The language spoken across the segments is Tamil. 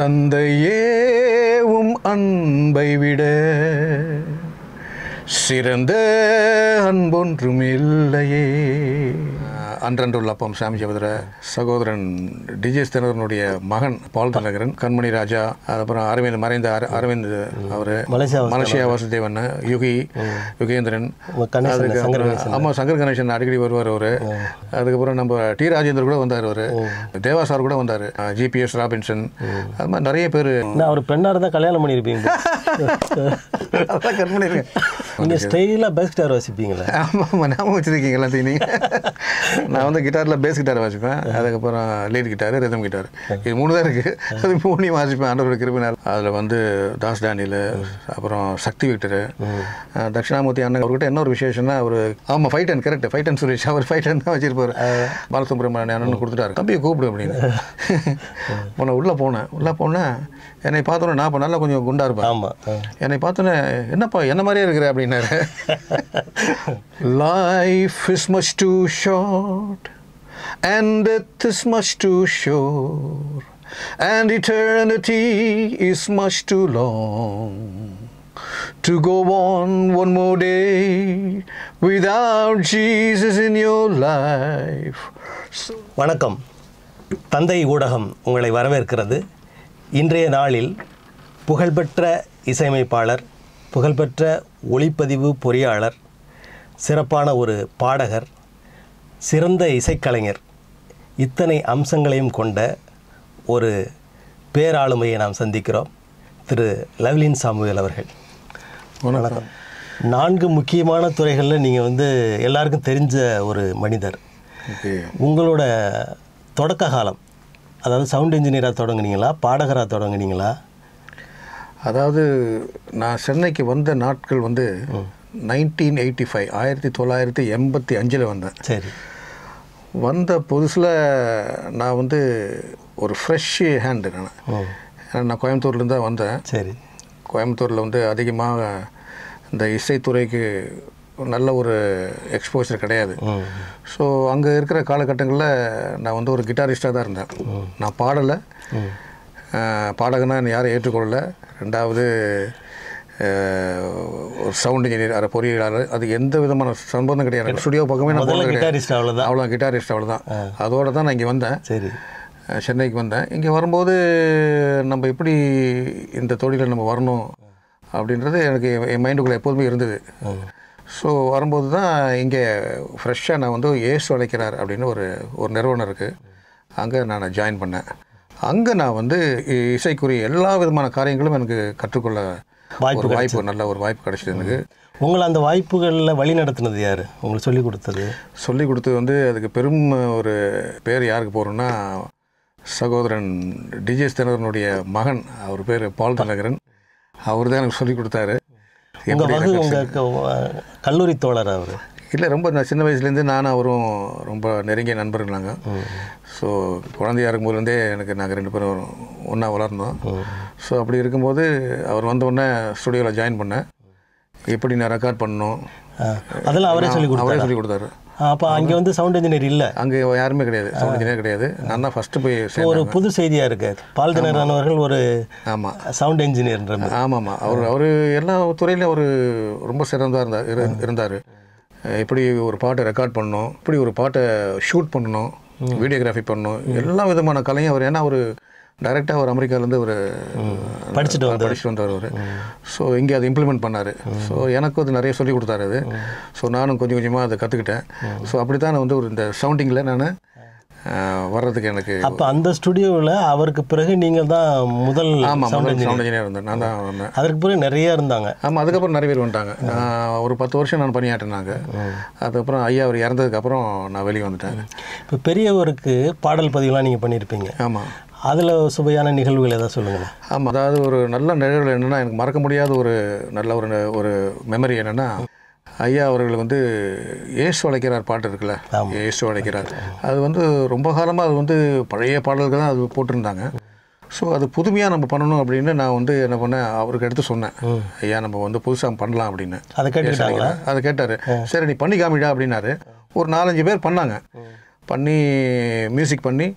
தந்தையே உம் அன்பை விட சிறந்த அன்பொன்றும் இல்லையே அன்றன்றுள்ள அப்பம் சாமி சகோதர சகோதரன் டிஜேஸ் தினகரனுடைய மகன் பால் தினகரன் கண்மணி ராஜா அதுக்கப்புறம் அரவிந்த் மறைந்த அர- அரவிந்த் அவர் மலேசியா மலேசியா வாசுதேவன் யுகி யுகேந்திரன் உங்க கணேசன் அதுக்கு சங்கர் அப்புறம் ஆமாம் சங்கர் கணேசன் அடிக்கடி வருவார் அவர் அதுக்கப்புறம் நம்ம டி ராஜேந்தர் கூட வந்தார் அவர் தேவா சார் கூட வந்தார் ஜிபிஎஸ் ராபின்சன் அது மாதிரி நிறைய பேர் நான் அவர் பெண்ணாக இருந்தால் கல்யாணம் பண்ணியிருப்பீங்க அதான் கட் பண்ணியிருக்கேன் நீங்கள் ஸ்டைலாக பேஸ் கிட்டார் வாசிப்பீங்களே ஆமாம் ஆமாம் ஞாபகம் வச்சுருக்கீங்க எல்லாத்தையும் நீங்கள் நான் வந்து கிட்டாரில் பேஸ் கிட்டார் வாசிப்பேன் அதுக்கப்புறம் லீட் கிட்டார் ரிதம் கிட்டார் இது மூணு தான் இருக்குது அது மூணையும் வாசிப்பேன் ஆண்டவரோட கிருபினால் அதில் வந்து தாஸ் டேனியல் அப்புறம் சக்தி விக்டரு தட்சிணாமூர்த்தி அண்ணன் அவர்கிட்ட என்ன ஒரு விசேஷம்னா அவர் ஆமாம் fight and correct fight and Suresh அவர் ஃபைட் அண்ட் தான் வச்சிருப்பார் பாலசுப்ரமணியன் அண்ணன் கொடுத்துட்டாரு தம்பியை கூப்பிடு அப்படின்னு உன்னை உள்ளே போனேன் உள்ளே போனேன் என்னை பார்த்தோன்னே நான் இப்போ நல்லா கொஞ்சம் குண்டா இருப்பேன் ஆமாம் என்னை பார்த்தோன்னே என்னப்பா என்ன மாதிரியே இருக்கிற அப்படின்னாரு life is much too short and death is much too sure and eternity is much too long to go on one more day without Jesus in your life. So, வணக்கம் தந்தை ஊடகம் உங்களை வரவேற்கிறது இன்றைய நாளில் புகழ்பெற்ற இசையமைப்பாளர் புகழ்பெற்ற ஒளிப்பதிவு பொறியாளர் சிறப்பான ஒரு பாடகர் சிறந்த இசைக்கலைஞர் இத்தனை அம்சங்களையும் கொண்ட ஒரு பேராளுமையை நாம் சந்திக்கிறோம் திரு லவ்லின் சாமுவேல் அவர்கள் வணக்கம் நான்கு முக்கியமான துறைகளில் நீங்கள் வந்து எல்லாருக்கும் தெரிஞ்ச ஒரு மனிதர் Okay. உங்களோட தொடக்க காலம் அதாவது சவுண்ட் இன்ஜினியராக தொடங்குனீங்களா பாடகராக தொடங்குனீங்களா அதாவது நான் சென்னைக்கு வந்த நாட்கள் வந்து நைன்டீன் எயிட்டி ஃபைவ் ஆயிரத்தி தொள்ளாயிரத்தி எண்பத்தி அஞ்சில் வந்தேன் சரி வந்த புதுசில் நான் வந்து ஒரு ஃப்ரெஷ் ஹேண்டு நான் ஓ ஏன்னா நான் கோயம்புத்தூர்லேருந்து தான் வந்தேன் சரி கோயம்புத்தூரில் வந்து அதிகமாக இந்த இசைத்துறைக்கு நல்ல ஒரு எக்ஸ்போஷர் கிடையாது ம் ஸோ அங்கே இருக்கிற காலகட்டங்களில் நான் வந்து ஒரு கிட்டாரிஸ்டாக தான் இருந்தேன் நான் பாடலை பாடகனா என்னை யாரும் ஏற்றுக்கொள்ளல ரெண்டாவது அஹ், ஒரு சவுண்ட் இன்ஜினியர் அதை பொறியியலாளர் அது எந்த விதமான சம்பந்தம் கிடையாது ஸ்டுடியோ பக்கமே நான் முதல்ல போனது கிடையாது கிட்டாரிஸ்ட் அவ்வளோதான் அவ்வளோ கிட்டாரிஸ்ட் அவ்வளோதான் அதோட தான் நான் இங்கே வந்தேன் சரி அஹ், சென்னைக்கு வந்தேன் இங்கே வரும்போது நம்ம எப்படி இந்த தொழிலில் நம்ம வரணும் அப்படின்றது எனக்கு என் என் மைண்டுக்குள்ளே எப்போதுமே இருந்தது ஸோ வரும்போது தான் இங்கே ஃப்ரெஷ்ஷாக நான் வந்து ஏசு அழைக்கிறார் அப்படின்னு ஒரு ஒரு நிறுவனம் இருக்குது அங்கே நான் ஜாயின் பண்ணேன் அங்கே நான் வந்து இ- இசைக்குரிய எல்லா விதமான காரியங்களும் எனக்கு கற்றுக்கொள்ள வாய்ப்பு ஒரு வாய்ப்பு நல்ல ஒரு வாய்ப்பு கிடைச்சது எனக்கு உங்களை அந்த வாய்ப்புகளில் வழி நடத்துனது யார் உங்களுக்கு சொல்லி கொடுத்தது சொல்லி கொடுத்தது வந்து அதுக்கு பெரும் ஒரு பேர் யாருக்கு போகிறோன்னா சகோதரன் டிஜேஸ் தினகரனுடைய மகன் அவர் பேர் பால் தினகரன் அவர் தான் எனக்கு சொல்லி கொடுத்தாரு உங்கள் எப்படி வகு உங்கள் கல்லூரி தோழர் அவர் இல்லை ரொம்ப நான் சின்ன வயசுலேருந்து நானும் அவரும் ரொம்ப நெருங்கிய நண்பர்கள் நாங்கள் ஸோ குழந்தையா இருக்கும்போதுலேருந்தே எனக்கு நாங்கள் ரெண்டு பேரும் ஒன்றா வளர்ந்தோம் ஸோ அப்படி இருக்கும்போது அவர் வந்த உடனே ஸ்டுடியோவில் ஜாயின் பண்ணேன் எப்படி நான் ரெக்கார்ட் பண்ணணும் அதெல்லாம் அவரே சொல்லி அவரே கொடுத்தாரு சொல்லி கொடுத்தாரு அப்போ அங்கே வந்து சவுண்ட் இன்ஜினியர் இல்லை அங்கே யாருமே கிடையாது சவுண்ட் இன்ஜினியர் கிடையாது நான் தான் ஃபஸ்ட்டு போய் ஒரு சேர்ந்தேன் புது செய்தியாக இருக்கு பால் தினகரன் அவர்கள் ஒரு ஆமாம் சவுண்ட் இன்ஜினியர்ன்ற மாதிரி. ஆமாம்மா அவர் அவர் எல்லா துறையிலையும் அவர் ரொம்ப சிறந்தா இருந்தார் இரு- இருந்தார் எப்படி ஒரு பாட்டை ரெக்கார்ட் பண்ணணும் எப்படி ஒரு பாட்டை ஷூட் பண்ணணும் வீடியோகிராஃபி பண்ணணும் எல்லா விதமான கலையும் அவர் ஏன்னா அவர் டைரெக்டாக அவர் அமெரிக்காலேருந்து ஒரு படிச்சுட்டு வந்தார். படிச்சுட்டு வந்தார் அவர் ஸோ இங்கே அதை இம்ப்ளிமெண்ட் பண்ணார் ஸோ எனக்கு அது நிறைய சொல்லி கொடுத்தாரு அது ஸோ நானும் கொஞ்சம் கொஞ்சமாக அதை கற்றுக்கிட்டேன் ஸோ அப்படி தான் நான் வந்து ஒரு இந்த சவுண்டிங்கில் நான் வர்றதுக்கு எனக்கு அப்போ அந்த ஸ்டுடியோவில் அவருக்கு பிறகு நீங்கள் தான் முதல் ஆமாம் சவுண்ட் முதல் இன்ஜினியர் சவுண்ட் இன்ஜினியர் இருந்தேன் நான் தான் வந்தேன் அதற்கு பிறகு நிறைய இருந்தாங்க ஆமாம் அதுக்கப்புறம் நிறைய பேர் வந்துட்டாங்க நான் ஒரு பத்து வருஷம் நான் பணியாற்றினாங்க அதுக்கப்புறம் ஐயா அவர் இறந்ததுக்கப்புறம் நான் வெளியே வந்துட்டேன் இப்போ பெரியவருக்கு பாடல் பதிவுலாம் நீங்கள் பண்ணியிருப்பீங்க ஆமாம் அதில் சுவையான நிகழ்வுகள் ஏதாவது சொல்லுங்களேன் ஆமாம் அதாவது ஒரு நல்ல நிகழ்வு என்னென்னா எனக்கு மறக்க முடியாத ஒரு நல்ல ஒரு ஒரு மெமரி என்னென்னா ஐயா அவர்கள் வந்து ஏசு அழைக்கிறார் பாட்டு இருக்குல்ல ஏசு அழைக்கிறார் அது வந்து ரொம்ப காலமாக அது வந்து பழைய பாடல்கள் தான் அது போட்டிருந்தாங்க ஸோ அது புதுமையாக நம்ம பண்ணணும் அப்படின்னு நான் வந்து என்ன பண்ணேன் அவருக்கு எடுத்து சொன்னேன் ஐயா நம்ம வந்து புதுசாக பண்ணலாம் அப்படின்னு அதை கேட்டுக்கிட்டாங்களா அதை கேட்டார் சரி நீ பண்ணி காமிடா அப்படின்னாரு ஒரு நாலஞ்சு பேர் பண்ணாங்க பண்ணி மியூசிக் பண்ணி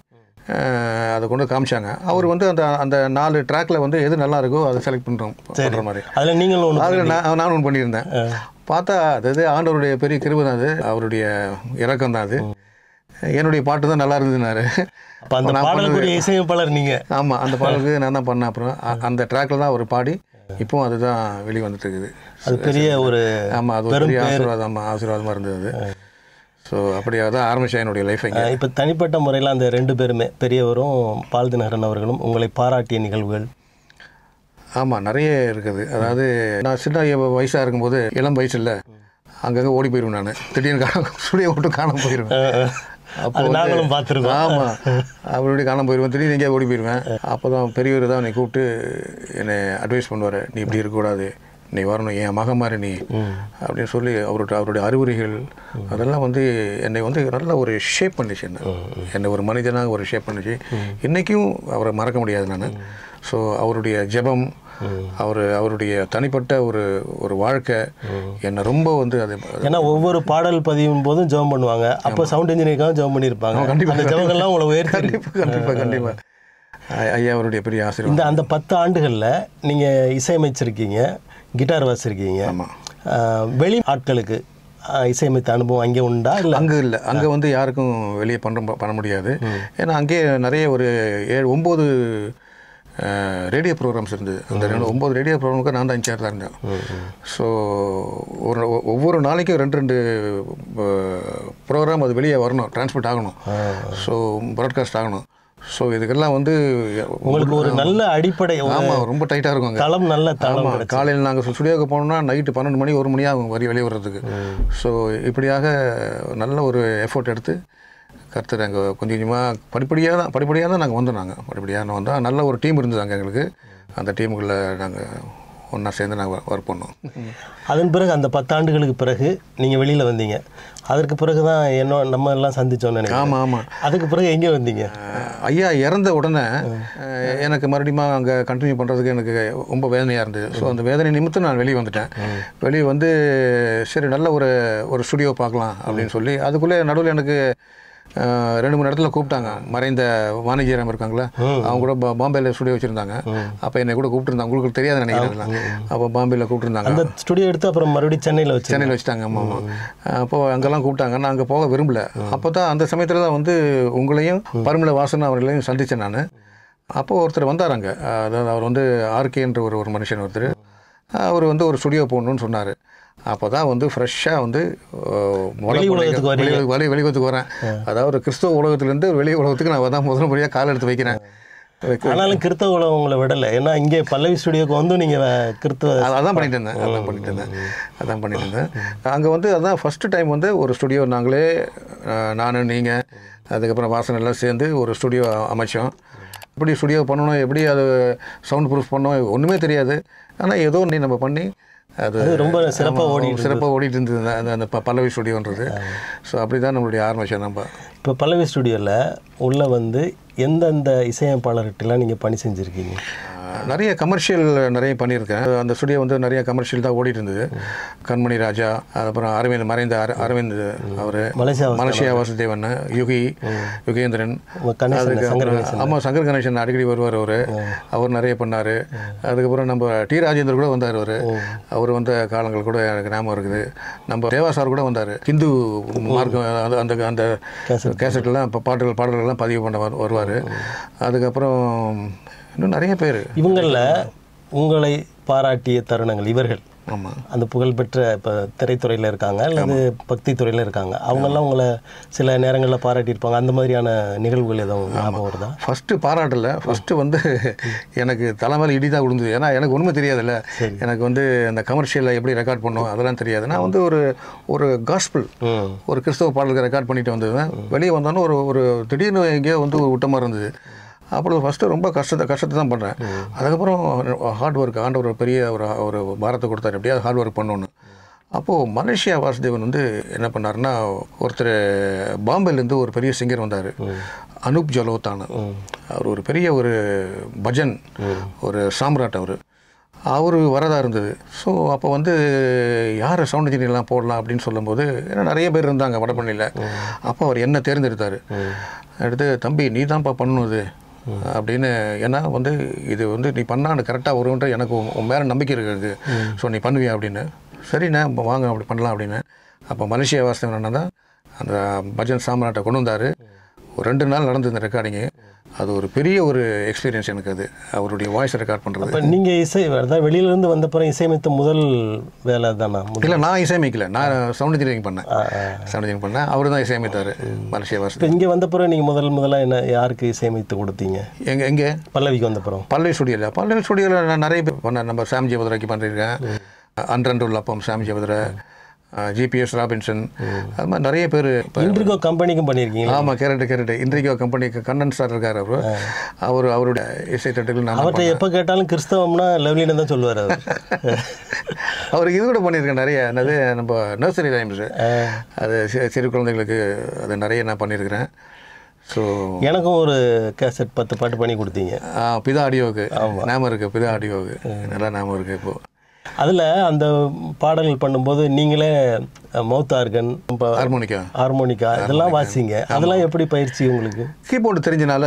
அஹ், அதை கொண்டு காமிச்சாங்க அவர் வந்து அந்த அந்த நாலு ட்ராக்ல வந்து எது நல்லா இருக்கோ அதை செலக்ட் பண்ணுறோம் பண்ணுற மாதிரி அதில் நீங்களும் ஒன்று அதில் நான் நான் ஒன்று பண்ணியிருந்தேன் பார்த்தா அது இது ஆண்டவருடைய பெரிய கிருபை தான் அது அவருடைய இறக்கம் தான் அது என்னுடைய பாட்டு தான் நல்லா இருந்ததுனாரு அப்போ அந்த பாடலுக்குரிய இசையமைப்பாளர் நீங்கள் ஆமாம் அந்த பாடலுக்கு நான் தான் பண்ணேன் அப்புறம் அ- அந்த ட்ராக்ல தான் அவர் பாடி இப்போவும் அதுதான் வெளியே வந்துட்டு இருக்குது அது பெரிய ஒரு ஆமாம் அது ஒரு பெரிய ஆசீர்வாதம் ஆசீர்வாதமாக இருந்தது அது ஸோ அப்படியாக தான் ஆரம்பிச்சேன் என்னுடைய லைஃப் இங்கே இப்போ தனிப்பட்ட முறையில் அந்த ரெண்டு பேருமே பெரியவரும் பால் தினகரன் அவர்களும் உங்களை பாராட்டிய நிகழ்வுகள் ஆமாம் நிறைய இருக்குது அதாவது நான் சின்ன வயசாக இருக்கும்போது இளம் வயசு இல்லை அங்கங்கே ஓடி போயிடுவேன் நான் திடீர்னு காண ஸ்டுடியோ விட்டு காணாம போயிடுவேன் அப்போ அது நாங்களும் பார்த்துருக்கோம் ஆமாம் அப்படி காணாம போயிடுவேன் திடீர்னு எங்கேயா ஓடி போயிடுவேன் அப்போ தான் பெரியவர் தான் என்னை கூப்பிட்டு என்னை அட்வைஸ் பண்ணுவார் நீ இப்படி இருக்கக்கூடாது நீ வரணும் என் மகன் மாதிரி நீ அப்படின்னு சொல்லி அவருடைய அவருடைய அறிவுரைகள் அதெல்லாம் வந்து என்னை வந்து நல்ல ஒரு ஷேப் பண்ணிச்சு என்ன என்னை ஒரு மனிதனாக ஒரு ஷேப் பண்ணிச்சு இன்றைக்கும் அவரை மறக்க முடியாது நான் ஸோ அவருடைய ஜெபம் அவர் அவருடைய தனிப்பட்ட ஒரு ஒரு வாழ்க்கை என்னை ரொம்ப வந்து அது ஏன்னா ஒவ்வொரு பாடல் பதிவும் போதும் ஜெபம் பண்ணுவாங்க அப்போ சவுண்ட் இன்ஜினியருக்காக ஜெபம் பண்ணியிருப்பாங்க அந்த ஜெபங்கள்லாம் உங்களை உயர்த்தி கண்டிப்பாக கண்டிப்பாக கண்டிப்பாக ஐயா அவருடைய பெரிய ஆசீர்வாதம் இந்த அந்த பத்து ஆண்டுகளில் நீங்கள் இசையமைச்சிருக்கீங்க கிட்டார் வாசிச்சிருக்கீங்க ஆமாம் ஆஹ் வெளி ஆட்களுக்கு ஆஹ் இசையமைத்த அனுபவம் அங்கே உண்டா இல்லை அங்கே இல்லை அங்கே வந்து யாருக்கும் வெளியே பண்ண பண்ண முடியாது ஏன்னா அங்கேயே நிறைய ஒரு ஏழு ஒம்பது ரேடியோ ப்ரோக்ராம்ஸ் இருந்தது அந்த ரெண்டு ஒம்பது ரேடியோ ப்ரோக்ராமுக்கு நான் தான் இன்சார்ஜ் தான் இருந்தேன் ஸோ ஒரு ஒ- ஒவ்வொரு நாளைக்கும் ரெண்டு ரெண்டு ப்ரோக்ராம் அது வெளியே வரணும் டிரான்ஸ்மிட் ஆகணும் ஸோ ப்ராட்காஸ்ட் ஆகணும் ஸோ இதுக்கெல்லாம் வந்து உங்களுக்கு ஒரு நல்ல அடிப்படை ஒரு ஆமாம் ரொம்ப டைட்டாக இருக்கும் அங்கே தளம் நல்ல தளம் ஆமாம் காலையில் நாங்கள் ஸ்டுடியோவுக்கு போனோம்னா நைட்டு பன்னெண்டு மணி ஒரு மணி ஆகும் வரி வெளியே வர்றதுக்கு ஸோ இப்படியாக நல்ல ஒரு எஃபோர்ட் எடுத்து கருத்து அங்கே கொஞ்சம் கொஞ்சமாக படிப்படியாக தான் படிப்படியாக தான் நாங்கள் வந்தோம் நாங்கள் படிப்படியாக வந்தோம் நல்ல ஒரு டீம் இருந்தது அங்கே எங்களுக்கு அந்த டீமுக்குள்ளே நாங்கள் ஒன்றா சேர்ந்து நாங்கள் ஒர்க் பண்ணோம் அதன் பிறகு அந்த பத்தாண்டுகளுக்கு பிறகு நீங்கள் வெளியில் வந்தீங்க அதற்கு பிறகு தான் என்ன நம்ம எல்லாம் சந்திச்சோம்னு நினைக்கிறேன் ஆமாம் ஆமாம் அதுக்கு பிறகு எங்கே வந்தீங்க ஐயா இறந்த உடனே அஹ், எனக்கு மறுபடியும் அங்கே கண்டினியூ பண்ணுறதுக்கு எனக்கு ரொம்ப வேதனையாக இருந்தது ஸோ அந்த வேதனை நிமித்தம் நான் வெளியே வந்துட்டேன் வெளியே வந்து சரி நல்ல ஒரு ஒரு ஸ்டுடியோ பார்க்கலாம் அப்படின்னு சொல்லி அதுக்குள்ளே நடுவில் எனக்கு அஹ், ரெண்டு மூணு இடத்துல கூப்பிட்டாங்க மறைந்த வாணிஜியரம் இருக்காங்களே அவங்க கூட பா- பாம்பேல ஸ்டுடியோ வச்சுருந்தாங்க அப்போ என்னை கூட கூப்பிட்டுருந்தாங்க உங்களுக்கு தெரியாது நினைக்கிறேன் அப்போ பாம்பேல கூப்பிட்டுருந்தாங்க அந்த ஸ்டுடியோ எடுத்து அப்புறம் மறுபடியும் சென்னையில் வச்சு சென்னையில் வச்சுட்டாங்க ஆமாம் ஆமாம் அப்போது அங்கெல்லாம் கூப்பிட்டாங்க நான் அங்கே போக விரும்பல அப்போ தான் அந்த சமயத்தில் தான் வந்து உங்களையும் பருமல வாசன் அவர்களையும் சந்தித்தேன் நான் அப்போது ஒருத்தர் வந்தார் அங்கே அதாவது அவர் வந்து ஆர்கேன்ற ஒரு ஒரு மனுஷன் ஒருத்தர் அவர் வந்து ஒரு ஸ்டுடியோ போடணும்னு சொன்னார் அப்போ தான் வந்து ஃப்ரெஷ்ஷாக வந்து அஹ், வட வெளி உலகத்துக்கு வெளி வெளி வெளி உலகத்துக்கு வரேன் அதாவது கிறிஸ்தவ உலகத்துலேருந்து வெளி உலகத்துக்கு நான் தான் முதல் முறையாக கால் எடுத்து வைக்கிறேன் வைக்க- ஆனாலும் கிறிஸ்தவ உலகம் உங்களை விடலை ஏன்னா இங்கே பல்லவி ஸ்டுடியோக்கு வந்து நீங்கள் கிறிஸ்தவ அது- அதான் பண்ணிட்டு இருந்தேன் அதான் பண்ணிட்டு இருந்தேன் அதான் பண்ணிட்டு இருந்தேன் அங்கே வந்து அதான் ஃபஸ்ட்டு டைம் வந்து ஒரு ஸ்டுடியோ நாங்களே அஹ், நானு நீங்கள் அதுக்கப்புறம் வாசன் எல்லாம் சேர்ந்து ஒரு ஸ்டுடியோ அமைச்சோம் எப்படி ஸ்டுடியோ பண்ணணும் எப்படி அது சவுண்ட் ப்ரூஃப் பண்ணணும் ஒன்றுமே தெரியாது ஆனால் ஏதோ ஒன்று நம்ம பண்ணி அது அது ரொம்ப சிறப்பாக ஓடி சிறப்பாக ஓடிட்டு இருந்தது அந்த அந்த ப- பல்லவி ஸ்டுடியோன்றது ஸோ அப்படி தான் நம்மளுடைய ஆரம்பிச்சோம் நம்ம இப்போ பல்லவி ஸ்டுடியோவில் உள்ளே வந்து எந்தெந்த இசையமைப்பாளர்கிட்டலாம் நீங்கள் பணி செஞ்சுருக்கீங்க அஹ், நிறைய கமர்ஷியல் நிறைய பண்ணியிருக்கேன் அந்த ஸ்டுடியோ வந்து நிறைய கமர்ஷியல் தான் ஓடிட்டு இருந்தது கண்மணி ராஜா அதுக்கப்புறம் அரவிந்த் மறைந்த அர- அரவிந்த் அவர் மலேசியா மலேசியா வாசுதேவன் யுகி யுகேந்திரன் உங்கள் கணேசன் சங்கர் கணேசன் ஆமாம் சங்கர் கணேசன் அடிக்கடி வருவார் அவர் அவர் நிறைய பண்ணார் அதுக்கப்புறம் நம்ம டி ராஜேந்தர் கூட வந்தார் அவர் அவர் வந்த காலங்கள் கூட எனக்கு ஞாபகம் இருக்குது நம்ம தேவா சார் கூட வந்தார் ஹிந்து மார்க்கம் அது- அந்த அந்த கேசட்லாம் இப்போ பாட்டுகள் பாடல்கள்லாம் பதிவு பண்ண வருவார் அதுக்கப்புறம் இன்னும் நிறைய பேர் இவங்களில் உங்களை பாராட்டிய தருணங்கள் இவர்கள் ஆமாம் அந்த புகழ்பெற்ற இப்போ திரைத்துறையில் இருக்காங்க அல்லது பக்தி துறையில் இருக்காங்க அவங்கெல்லாம் உங்களை சில நேரங்களில் பாராட்டியிருப்பாங்க அந்த மாதிரியான நிகழ்வுகள் எதுவும் ஞாபகம் வருதா ஃபஸ்ட்டு பாராட்டல ஃபஸ்ட்டு வந்து எனக்கு தலைமையில் இடி தான் விழுந்தது ஏன்னா எனக்கு ஒன்றுமே தெரியாதுல்ல எனக்கு வந்து அந்த கமர்ஷியலில் எப்படி ரெக்கார்ட் பண்ணோம் அதெல்லாம் தெரியாது நான் வந்து ஒரு ஒரு காஸ்பிள் ம் ஒரு கிறிஸ்தவ பாடலுக்கு ரெக்கார்ட் பண்ணிட்டு வந்ததுதான் வெளியே வந்தோன்னே ஒரு ஒரு திடீர்னு எங்கேயோ வந்து ஒரு விட்ட மாதிரி இருந்தது அப்புறம் ஃபஸ்ட்டு ரொம்ப கஷ்டத்தை கஷ்டத்தை தான் பண்ணுறேன் அதுக்கப்புறம் ஹார்ட் ஒர்க் ஆண்டவர் ஒரு பெரிய ஒரு ஒரு பாரத்தை கொடுத்தாரு எப்படியாவது ஹார்ட் ஒர்க் பண்ணணுன்னு அப்போது மலேசியா வாசுதேவன் வந்து என்ன பண்ணாருன்னா ஒருத்தர் பாம்பேலேருந்து ஒரு பெரிய சிங்கர் வந்தார் அனூப் ஜலோத்தான் அவர் ஒரு பெரிய ஒரு பஜன் ஒரு சாம்ராட் அவர் அவர் வரதா இருந்தது ஸோ அப்போ வந்து யார் சவுண்ட் இன்ஜினியர்லாம் போடலாம் அப்படின்னு சொல்லும்போது ஏன்னா நிறைய பேர் இருந்தாங்க வடபழனியில் அப்போ அவர் என்ன தேர்ந்தெடுத்தார் எடுத்து தம்பி நீ தான்ப்பா பண்ணணும் இது அப்படின்னு ஏன்னா வந்து இது வந்து நீ பண்ணா அது கரெக்டாக வரும்ன்ற எனக்கு உன் உன் மேலே நம்பிக்கை இருக்குது ஸோ நீ பண்ணுவியா அப்படின்னு சரிண்ணே இப்ப வாங்க அப்படி பண்ணலாம் அப்படின்னு அப்போ மலேசியா வாசவன் தான் அந்த பஜன் சாம்ராட்டை கொண்டு வந்தார் ஒரு ரெண்டு நாள் நடந்தது இந்த ரெக்கார்டிங்கு அது ஒரு பெரிய ஒரு எக்ஸ்பீரியன்ஸ் எனக்கு அது அவருடைய வாய்ஸ் ரெக்கார்ட் பண்ணுறது இப்போ நீங்கள் இசை அதாவது வெளியிலேருந்து வந்தப்புறம் இசையமைத்த முதல் வேலை தானா முதல் இல்லை நான் இசையமைக்கல நான் சவுண்ட் இன்ஜினியரிங் பண்ணேன் சவுண்ட் இன்ஜினியரிங் பண்ணேன் அவர் தான் இசையமைத்தார் மலேசியா வாசன் இப்போ இங்கே வந்தப்புறம் நீங்கள் முதல் முதல்ல என்ன யாருக்கு இசையமைத்து கொடுத்தீங்க எங்கே எங்கே பல்லவிக்கு வந்தப்புறம் பல்லவி ஸ்டுடியோவில் பல்லவி ஸ்டுடியோவில் நான் நிறைய பேர் பண்ணேன் நம்ம சாம் ஜெபதுரைக்கு பண்ணியிருக்கேன் அன்றண்டு உள்ளப்பம் சாம் ஜெபதுரை ஜிபிஎஸ் ராபின்சன் அது மாதிரி நிறைய பேர் இன்ட்ரிகோ கம்பெனிக்கும் பண்ணியிருக்கீங்க ஆமாம் கேரட்டு கேரட்டு இன்றைக்கோ கம்பெனிக்கு கண்ணன் சார் இருக்கார் அவர் அவர் அவருடைய இசை தட்டுகள் நான் அவர்கிட்ட எப்போ கேட்டாலும் கிறிஸ்தவம்னா லவ்லின்னு தான் சொல்லுவார் அவர் அவருக்கு இது கூட பண்ணியிருக்கேன் நிறைய என்னது நம்ம நர்சரி ரைம்ஸு அது சி- சிறு குழந்தைகளுக்கு அது நிறைய நான் பண்ணியிருக்கிறேன் ஸோ எனக்கும் ஒரு கேசட் பத்து பாட்டு பண்ணி கொடுத்தீங்க பிதா ஆடியோவுக்கு ஞாபகம் இருக்குது பிதா ஆடியோவுக்கு நல்லா ஞாபகம் இருக்குது இப்போது அதில் அந்த பாடல்கள் பண்ணும்போது நீங்களே மவுத் ஆர்கன் இப்போ ஹார்மோனிக்கா ஹார்மோனிக்கா இதெல்லாம் வாசிங்க அதெல்லாம் எப்படி பயிற்சி உங்களுக்கு கீபோர்டு தெரிஞ்சனால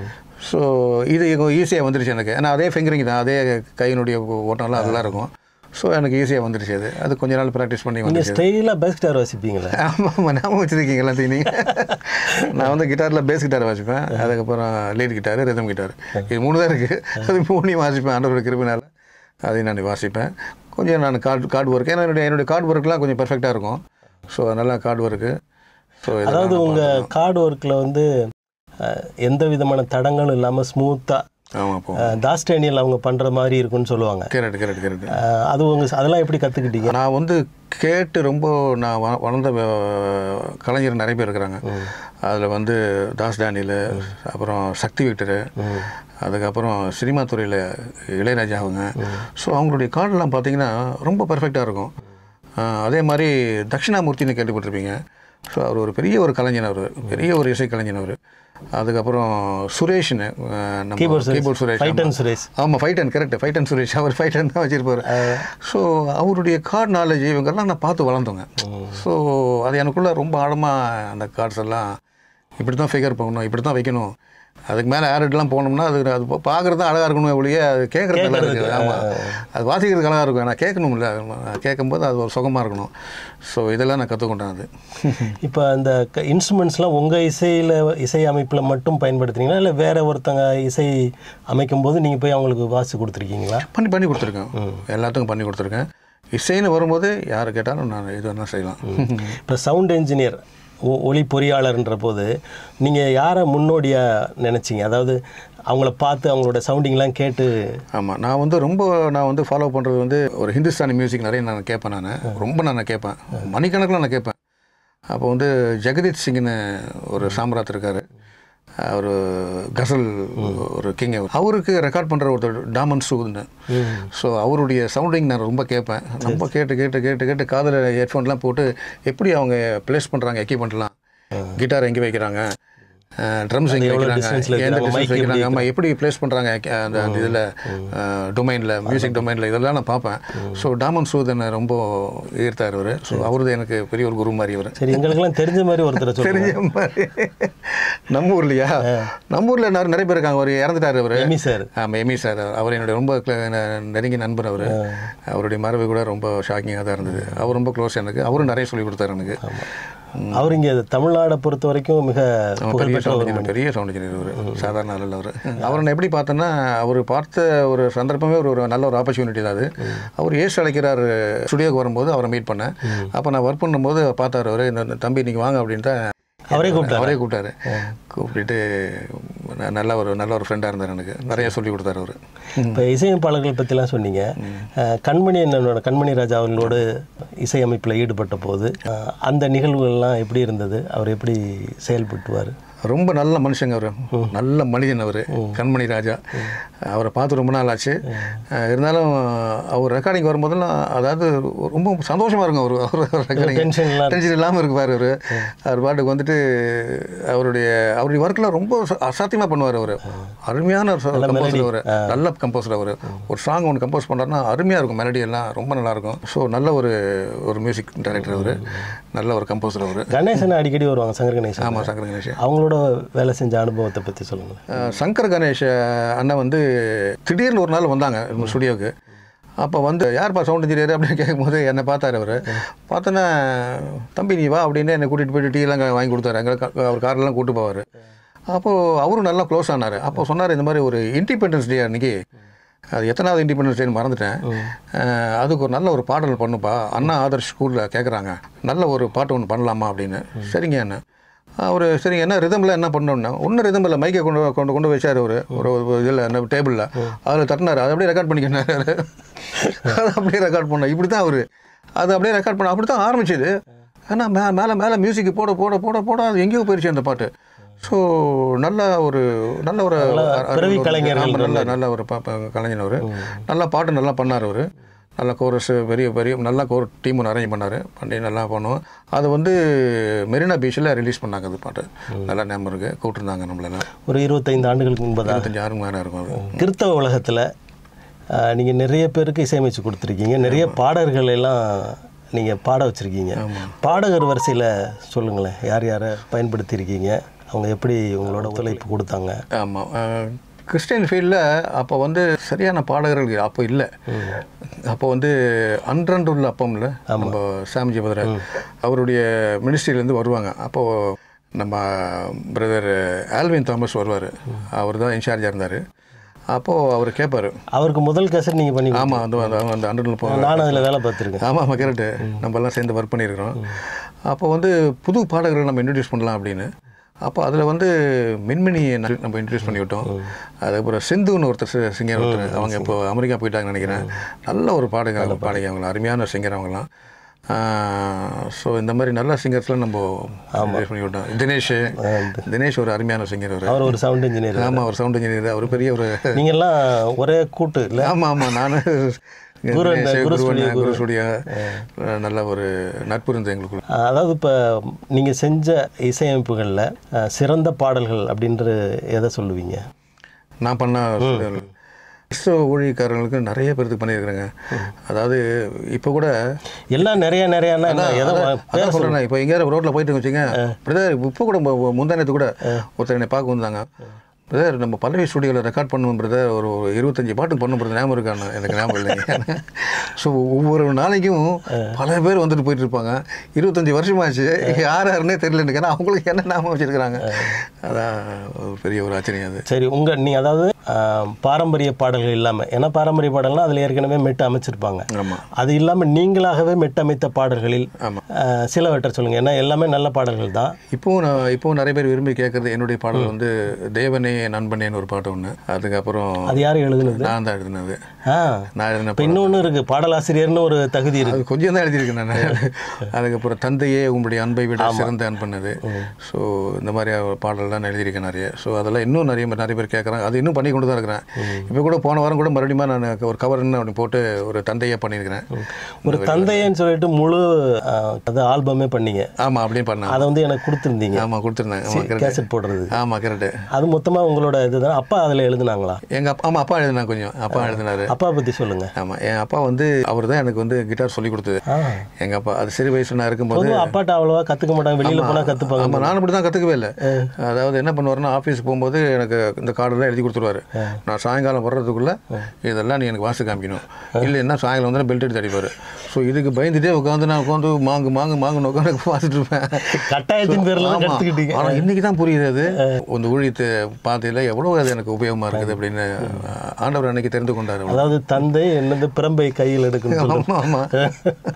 ஸோ இது ஈஸியாக வந்துருச்சு எனக்கு ஏன்னா அதே ஃபிங்கரிங் தான் அதே கையினுடைய ஓட்டம்லாம் அதெல்லாம் இருக்கும் ஸோ எனக்கு ஈஸியாக வந்துருச்சு அது அது கொஞ்ச நாள் ப்ராக்டிஸ் பண்ணி நீங்கள் வந்துருச்சு ஸ்டைலாக பெஸ்ட் கிட்டார் வாசிப்பீங்களா ஆமாம் ஆமாம் ஞாபகம் வச்சுருக்கீங்க எல்லாத்தையும் நீங்கள் நான் வந்து கிட்டாரில் பேஸ் கிட்டார் வாசிப்பேன் அதுக்கப்புறம் லீட் கிட்டார் ரிதம் கிட்டார் இது மூணு தான் இருக்குது அது மூணையும் வாசிப்பேன் ஆண்டவர் கிருபினால அதையும் நான் வாசிப்பேன் கொஞ்சம் நான் கார்டு கார்டு ஒர்க் ஏன்னா என்னுடைய என்னுடைய கார்டு ஒர்க்லாம் கொஞ்சம் பெர்ஃபெக்டாக இருக்கும் ஸோ நல்லா கார்டு ஒர்க்கு ஸோ அதாவது உங்கள் கார்டு ஒர்க்கில் வந்து அஹ், எந்த விதமான தடங்களும் இல்லாமல் ஸ்மூத்தாக ஆமாம் அப்போ தாஸ் டேனியல் அவங்க பண்ணுற மாதிரி இருக்குன்னு சொல்லுவாங்க கேரட் கேரட் கேரட் அஹ், அது உங்கள் அதெல்லாம் எப்படி கற்றுக்கிட்டீங்க நான் வந்து கேட்டு ரொம்ப நான் வ- வளர்ந்த அஹ், கலைஞர் நிறைய பேர் இருக்கிறாங்க அதில் வந்து தாஸ் டேனியல் அப்புறம் சக்தி விக்டரு அதுக்கப்புறம் சினிமா துறையில் இளையராஜா அவங்க ஸோ அவங்களுடைய கார்டெலாம் பார்த்தீங்கன்னா ரொம்ப பர்ஃபெக்டாக இருக்கும் அஹ், அதே மாதிரி தட்சிணாமூர்த்தின்னு கேள்விப்பட்டிருப்பீங்க ஸோ அவர் ஒரு பெரிய ஒரு கலைஞன் அவர் பெரிய ஒரு இசை கலைஞன் அவர் அதுக்கப்புறம் சுரேஷ்னு அஹ், நம்ம keyboard Suresh keyboard Suresh fight and Suresh ஆமாம் fight and correct fight and Suresh அவர் ஃபைட் அண்ட் தான் வச்சிருப்பார் ஸோ அவருடைய கார்டு நாலேஜ் இவங்கெல்லாம் நான் பார்த்து வளர்ந்தோங்க ஸோ அது எனக்குள்ளே ரொம்ப ஆழமாக அந்த கார்ட்ஸ் எல்லாம் இப்படி தான் ஃபிகர் பண்ணணும் இப்படி தான் வைக்கணும் அதுக்கு மேலே ஆரட்லாம் போனோம்னா அது அது பார்க்குறது தான் அழகாக இருக்கணும் ஒழிய அது கேட்குறது நல்லா இருக்குது ஆமாம் அது வாசிக்கிறதுக்கு அழகாக இருக்கும் ஆனால் கேட்கணும்ல கேட்கும்போது அது ஒரு சுகமாக இருக்கணும் ஸோ இதெல்லாம் நான் கற்றுக்கொண்டேன் அது இப்போ அந்த இன்ஸ்ட்ருமெண்ட்ஸ்லாம் உங்கள் இசையில் இசை அமைப்பில் மட்டும் பயன்படுத்துறீங்களா இல்லை வேற ஒருத்தங்க இசை அமைக்கும் போது நீங்கள் போய் அவங்களுக்கு வாசி கொடுத்துருக்கீங்களா பண்ணி பண்ணி கொடுத்துருக்கேன் எல்லாத்துக்கும் பண்ணி கொடுத்துருக்கேன் இசைன்னு வரும்போது யார் கேட்டாலும் நான் இது வேணால் செய்யலாம் இப்போ சவுண்ட் என்ஜினியர் ஒளி பொறியாளர்ன்ற போது நீங்கள் யாரை முன்னோடியாக நினச்சிங்க அதாவது அவங்கள பார்த்து அவங்களோட சவுண்டிங்லாம் கேட்டு ஆமாம் நான் வந்து ரொம்ப நான் வந்து ஃபாலோ பண்ணுறது வந்து ஒரு ஹிந்துஸ்தானி மியூசிக் நிறைய நான் கேட்பேன் நான் ரொம்ப நான் கேட்பேன் மணிக்கணக்கில் நான் கேட்பேன் அப்போ வந்து ஜெகதீத் சிங்னு ஒரு சாம்ராத் இருக்கார் அவர் கசல் ஒரு கிங் அவர் அவருக்கு ரெக்கார்ட் பண்ணுற ஒருத்தர் டாமன் சூதுன்னு ஸோ அவருடைய சவுண்டிங் நான் ரொம்ப கேட்பேன் ரொம்ப கேட்டு கேட்டு கேட்டு கேட்டு காதில் ஹெட்ஃபோன்லாம் போட்டு எப்படி அவங்க ப்ளேஸ் பண்ணுறாங்க எக்யூப்மெண்ட்லாம் கிட்டார் எங்கே வைக்கிறாங்க ட்ரம்ஸ் எங்கே வைக்கிறாங்க distance ல எந்த வைக்கிறாங்க, distance mic எப்படி வைக்கிறாங்க ஆமாம் எப்படி ப்ளேஸ் பண்ணுறாங்க அந்த அந்த இதில் டொமைனில் மியூசிக் டொமைனில் இதெல்லாம் நான் பார்ப்பேன் ஸோ டாமன் சூதனை ரொம்ப ஈர்த்தார் அவர் ஸோ அவரது எனக்கு பெரிய ஒரு குரு மாதிரி அவர் சரி எங்களுக்கெல்லாம் தெரிஞ்ச மாதிரி ஒருத்தரை சொல்லுங்க தெரிஞ்ச மாதிரி நம்ம ஊர்லையா நம்ம ஊரில் நிறைய நிறைய பேர் இருக்காங்க அவர் இறந்துட்டார் அவர் எமி சார் ஆமாம் எமி சார் அவர் என்னுடைய ரொம்ப cl- ந- நெருங்கிய நண்பர் அவர் அவருடைய மரபு கூட ரொம்ப ஷாக்கிங்காக தான் இருந்தது அவர் ரொம்ப க்ளோஸ் எனக்கு அவரும் நிறைய சொல்லி கொடுத்தாரு எனக்கு அவர் இங்கே தமிழ்நாடை பொறுத்த வரைக்கும் மிக அவன் பெரிய சவுண்ட் இன்ஜினியர் பெரிய சவுண்ட் இன்ஜினியர் அவர் சாதாரண ஆள் இல்லை அவர் அவரை நான் எப்படி பார்த்தேன்னா அவர் பார்த்த ஒரு சந்தர்ப்பமே ஒரு ஒரு நல்ல ஒரு ஆப்பர்ச்சுனிட்டி தான் அது அவர் ஏசு அழைக்கிறார் ஸ்டுடியோக்கு வரும்போது அவரை மீட் பண்ணேன் அப்போ நான் ஒர்க் பண்ணும்போது பார்த்தாரு அவர் இந்த தம்பி நீங்கள் வாங்க அப்படின்ட்டு அவரே கூப்பிட்டாரு அவரே கூப்பிட்டாரு கூப்பிட்டுட்டு ந- நல்ல ஒரு நல்ல ஒரு ஃப்ரெண்டாக இருந்தார் எனக்கு நிறைய சொல்லி கொடுத்தாரு அவர் இப்போ இசையமைப்பாளர்கள் பற்றிலாம் சொன்னீங்க அஹ், கண்மணி என்னோட கண்மணி ராஜா அவர்களோடு இசையமைப்பில் ஈடுபட்ட போது அஹ், அந்த நிகழ்வுகள்லாம் எப்படி இருந்தது அவர் எப்படி செயல்பட்டுவார் ரொம்ப நல்ல மனுஷங்க அவர் நல்ல மனிதன் அவர் கண்மணி ராஜா அவரை பார்த்து ரொம்ப நாள் ஆச்சு அஹ் இருந்தாலும் அவர் ரெக்கார்டிங் வரும்போதெல்லாம் அதாவது ரொம்ப சந்தோஷமாக இருக்கும் அவர் அவர் ரெக்கார்டிங் டென்ஷன் எல்லாம் டென்ஷன் இல்லாமல் இருப்பார் அவர் அவர் பாட்டுக்கு வந்துட்டு அவருடைய அவருடைய ஒர்க்கில் ரொம்ப ச- அசாத்தியமாக பண்ணுவார் அவர் அருமையான கம்போசர் அவர் நல்ல கம்போசர் அவர் ஒரு சாங் ஒன்று கம்போஸ் பண்ணுறாருன்னா அருமையாக இருக்கும் மெலடி எல்லாம் ரொம்ப நல்லா இருக்கும் ஸோ நல்ல ஒரு ஒரு மியூசிக் டைரக்டர் அவர் நல்ல ஒரு கம்போசர் அவர் கணேசன் அடிக்கடி வருவாங்க சங்கர் கணேசன் ஆமாம் சங்கர் கணேஷ் அவங்களோட வேலை செஞ்ச அனுபவத்தை பற்றி சொல்லுங்கள் அஹ் சங்கர் கணேஷ் அண்ணன் வந்து திடீர்னு ஒரு நாள் வந்தாங்க நம்ம ஸ்டுடியோவுக்கு அப்போ வந்து யார்ப்பா சவுண்ட் இன்ஜினியர் அப்படின்னு கேட்கும்போது என்னை பார்த்தாரு அவர் பார்த்தோன்னா தம்பி நீ வா அப்படின்னு என்னை கூட்டிகிட்டு போயிட்டு டீலாம் வாங்கி கொடுத்தாரு அங்கே அவர் கார்லாம் கூட்டு போவார் அப்போது அவரும் நல்லா க்ளோஸ் ஆனார் அப்போ சொன்னார் இந்த மாதிரி ஒரு இண்டிபெண்டன்ஸ் டே அன்னைக்கு அது எத்தனாவது இண்டிபெண்டன்ஸ் டேன்னு மறந்துட்டேன் அஹ் அதுக்கு ஒரு நல்ல ஒரு பாடல் பண்ணுப்பா அண்ணா ஆதர்ஷ் ஸ்கூலில் கேட்குறாங்க நல்ல ஒரு பாட்டு ஒன்று பண்ணலாமா அப்படின்னு சரிங்க அண்ணன் அவர் சரிங்க என்ன ரிதமில் என்ன பண்ணோம்னா ஒன்றும் ரிதமில் மைக்கை கொண்டு கொண்டு கொண்டு வச்சார் அவர் ஒரு இதில் என்ன டேபிளில் அதில் தட்டினார் அதை அப்படியே ரெக்கார்ட் பண்ணிக்கினார் அதை அப்படியே ரெக்கார்ட் பண்ணோம் இப்படி தான் அவர் அது அப்படியே ரெக்கார்ட் பண்ண அப்படி தான் ஆரம்பிச்சது ஆனால் மே மேலே மேலே மியூசிக் போட போட போட போட அது எங்கேயோ போயிடுச்சு அந்த பாட்டு ஸோ நல்ல ஒரு நல்ல ஒரு பிறவி கலைஞர்கள் ஆமா, நல்ல நல்ல ஒரு பா- பா- கலைஞர் அவர் நல்லா பாட்டு நல்லா பண்ணார் அவர் நல்ல கோரஸ் பெரிய பெரிய நல்ல கோர் டீம் ஒன்று அரேஞ்ச் பண்ணார் பண்ணி நல்லா பண்ணுவோம் அது வந்து மெரினா பீச்சில் ரிலீஸ் பண்ணாங்க அது பாட்டு நல்லா ஞாபகம் இருக்குது கூப்பிட்டுருந்தாங்க நம்மளெல்லாம் ஒரு இருபத்தைந்து ஆண்டுகளுக்கு முன்பதாக இருபத்தஞ்சு ஆறு மேலே இருக்கும் அது கிறிஸ்தவ உலகத்தில் நீங்கள் நிறைய பேருக்கு இசையமைச்சு கொடுத்துருக்கீங்க நிறைய பாடல்கள் எல்லாம் நீங்கள் பாட வச்சுருக்கீங்க பாடகர் வரிசையில் சொல்லுங்களேன் யார் யாரை பயன்படுத்தியிருக்கீங்க அவங்க எப்படி உங்களோட ஒத்துழைப்பு கொடுத்தாங்க ஆமாம் கிறிஸ்டியன் ஃபீல்டில் அப்போ வந்து சரியான பாடகர்கள் அப்போ இல்லை அப்போ வந்து அன்றன்று உள்ள அப்பம்ல நம்ம சாமிஜி பதர அவருடைய மினிஸ்ட்ரியிலேருந்து வருவாங்க அப்போது நம்ம பிரதர் ஆல்வின் தாமஸ் வருவார் அவர் தான் இன்சார்ஜாக இருந்தார் அப்போது அவர் கேட்பார் அவருக்கு முதல் கேசட் நீங்கள் பண்ணி ஆமாம் அந்த அந்த அந்த அன்றன்று போ நானும் அதில் வேலை பார்த்துருக்கேன் ஆமாம் ஆமாம் கரெக்டு நம்ம எல்லாம் சேர்ந்து ஒர்க் பண்ணியிருக்கிறோம் அப்போ வந்து புது பாடகர்களை நம்ம இன்ட்ரடியூஸ் பண்ணலாம் அப்படின்னு அப்போ அதில் வந்து மின்மினியை ந- நம்ம இன்ட்ரடியூஸ் பண்ணி விட்டோம் அதுக்கப்புறம் சிந்துன்னு ஒருத்தர் சிங்கர் ஒருத்தர் அவங்க இப்போ அமெரிக்கா போயிட்டாங்கன்னு நினைக்கிறேன் நல்ல ஒரு பாடகர் பாடகி அவங்க அருமையான சிங்கர் அவங்கலாம் ஸோ இந்த மாதிரி நல்ல சிங்கர்ஸ்லாம் நம்ம introduce பண்ணி விட்டோம் தினேஷ் தினேஷ் ஒரு அருமையான சிங்கர் அவர் அவர் ஒரு சவுண்ட் இன்ஜினியர் ஆமாம் ஒரு சவுண்ட் இன்ஜினியர் அவர் பெரிய ஒரு நீங்கள்லாம் ஒரே கூட்டு இல்லை ஆமாம் ஆமாம் நான் குரு அந்த குரு studio, குரு ஸ்டுடியோ நல்ல ஒரு நட்பு இருந்தது எங்களுக்குள்ள அதாவது இப்போ நீங்கள் செஞ்ச இசையமைப்புகளில் அஹ், சிறந்த பாடல்கள் அப்படின்ற எதை சொல்லுவீங்க நான் பண்ண கிறிஸ்தவ ஊழியக்காரங்களுக்கு நிறைய பேருக்கு பண்ணியிருக்கிறேங்க அதாவது இப்போ கூட எல்லாம் நிறைய நிறையன்னா என்ன எதை அதான் சொல்கிறேன் இப்போ எங்கேயாவது ரோட்டில் போயிட்டு வச்சுங்க பிரதர் இப்போ கூட மு- முந்தானத்து கூட ஒருத்தர் என்னை பார்க்க வந்தாங்க பிரதர் நம்ம பல்லவி ஸ்டுடியோவில் ரெக்கார்ட் பண்ணுவோம் பிரதர் ஒரு ஒரு இருபத்தஞ்சி பாட்டு பண்ணும் பிரதர் ஞாபகம் இருக்கான்னு எனக்கு ஞாபகம் இல்லைங்க ஸோ ஒவ்வொரு நாளைக்கும் பல பேர் வந்துட்டு போயிட்டு இருப்பாங்க இருபத்தஞ்சி வருஷமாச்சு யார் யாருன்னே தெரியல எனக்கு ஏன்னா அவங்களுக்கு என்ன ஞாபகம் வச்சிருக்கிறாங்க அதான் ஒரு பெரிய ஒரு ஆச்சரியம் அது சரி உங்கள் நீங்கள் அதாவது அஹ், பாரம்பரிய பாடல்கள் இல்லாமல் ஏன்னா பாரம்பரிய பாடல்னா அதில் ஏற்கனவே மெட்டு அமைச்சிருப்பாங்க ஆமாம் அது இல்லாமல் நீங்களாகவே மெட்டமைத்த பாடல்களில் ஆமாம் அஹ், சிலவற்றை சொல்லுங்கள் ஏன்னா எல்லாமே நல்ல பாடல்கள் தான் இப்போவும் நான் இப்போவும் நிறைய பேர் விரும்பி கேட்குறது என்னுடைய பாடல் வந்து தேவனே நண்பனேன்னு ஒரு பாட்டு ஒன்று அதுக்கப்புறம் அது யார் எழுதுனது நான் தான் எழுதினது ஆ நான் எழுதின இப்போ இன்னொன்று இருக்குது பாடலாசிரியர்னு ஒரு தகுதி இருக்குது அது கொஞ்சம் தான் எழுதியிருக்கேன் நான் அதுக்கப்புறம் தந்தையே உங்களுடைய அன்பை விட சிறந்த அன்பனது ஸோ இந்த மாதிரி பாடல்லாம் நான் எழுதியிருக்கேன் நிறைய ஸோ அதெல்லாம் இன்னும் நிறைய பேர் நிறைய பேர் கேட்குறாங்க அது இன்னும் பண்ணி கொண்டு தான் இருக்கிறேன் இப்போ கூட போன வாரம் கூட மறுபடியும் நான் ஒரு கவர்னு அப்படி போட்டு ஒரு தந்தையே பண்ணியிருக்கிறேன் ஒரு தந்தையன்னு சொல்லிட்டு முழு அஹ், அது ஆல்பமே பண்ணீங்க ஆமாம் அப்படியே பண்ணேன் அதை வந்து எனக்கு கொடுத்துருந்தீங்க ஆமாம் கொடுத்துருந்தேன் ஆமாம் கரெக்ட் கேசட் போடுறது ஆமாம் கரெக்டு அது மொத்தமாக உங்களோட இதுதான் அப்பா அதில் எழுதுனாங்களா எங்கள் அப்பா ஆமாம் அப்பா எழுதினா கொஞ்சம் அப்பா எழுதினாரு அப்பா பற்றி சொல்லுங்கள் ஆமாம் என் அப்பா வந்து அவர் தான் எனக்கு வந்து கிட்டார் சொல்லி கொடுத்தது ஆ எங்கள் அப்பா அது சிறு வயசு நான் இருக்கும்போது பொதுவாக அப்பாட்ட அவ்வளோவா கற்றுக்க மாட்டாங்க வெளியில் போனால் கற்றுப்பாங்க ஆமாம் நான் அப்படி தான் கற்றுக்கவே இல்லை அதாவது என்ன பண்ணுவாருன்னா ஆஃபீஸ் போகும்போது எனக்கு இந்த கார்டெல்லாம் எழுதி கொடுத்துருவாரு நான் சாயங்காலம் வர்றதுக்குள்ளே இதெல்லாம் நீ எனக்கு வாசி காமிக்கணும் இல்லைன்னா சாயங்காலம் வந்து பெல்ட் எடுத்து அடிப்பார் ஸோ இதுக்கு பயந்துட்டே உட்காந்து நான் உட்காந்து மாங்கு மாங்கு மாங்குன்னு உட்காந்து பார்த்துட்டு இருப்பேன் கட்டாயத்தின் பேரில் தான் கற்றுக்கிட்டீங்க ஆனால் இன்னைக்கு தான் புரியுது அது இந்த ஊழியத்தை பார்த்ததில் எவ்வளோ அது எனக்கு உபயோகமாக இருக்குது அப்படின்னு ஆண்டவர் அன்னைக்கு தெரிந்து கொண்டார் அதாவது தந்தை என்னது பிரம்பை கையில் எடுக்கணும் ஆமாம் ஆமாம்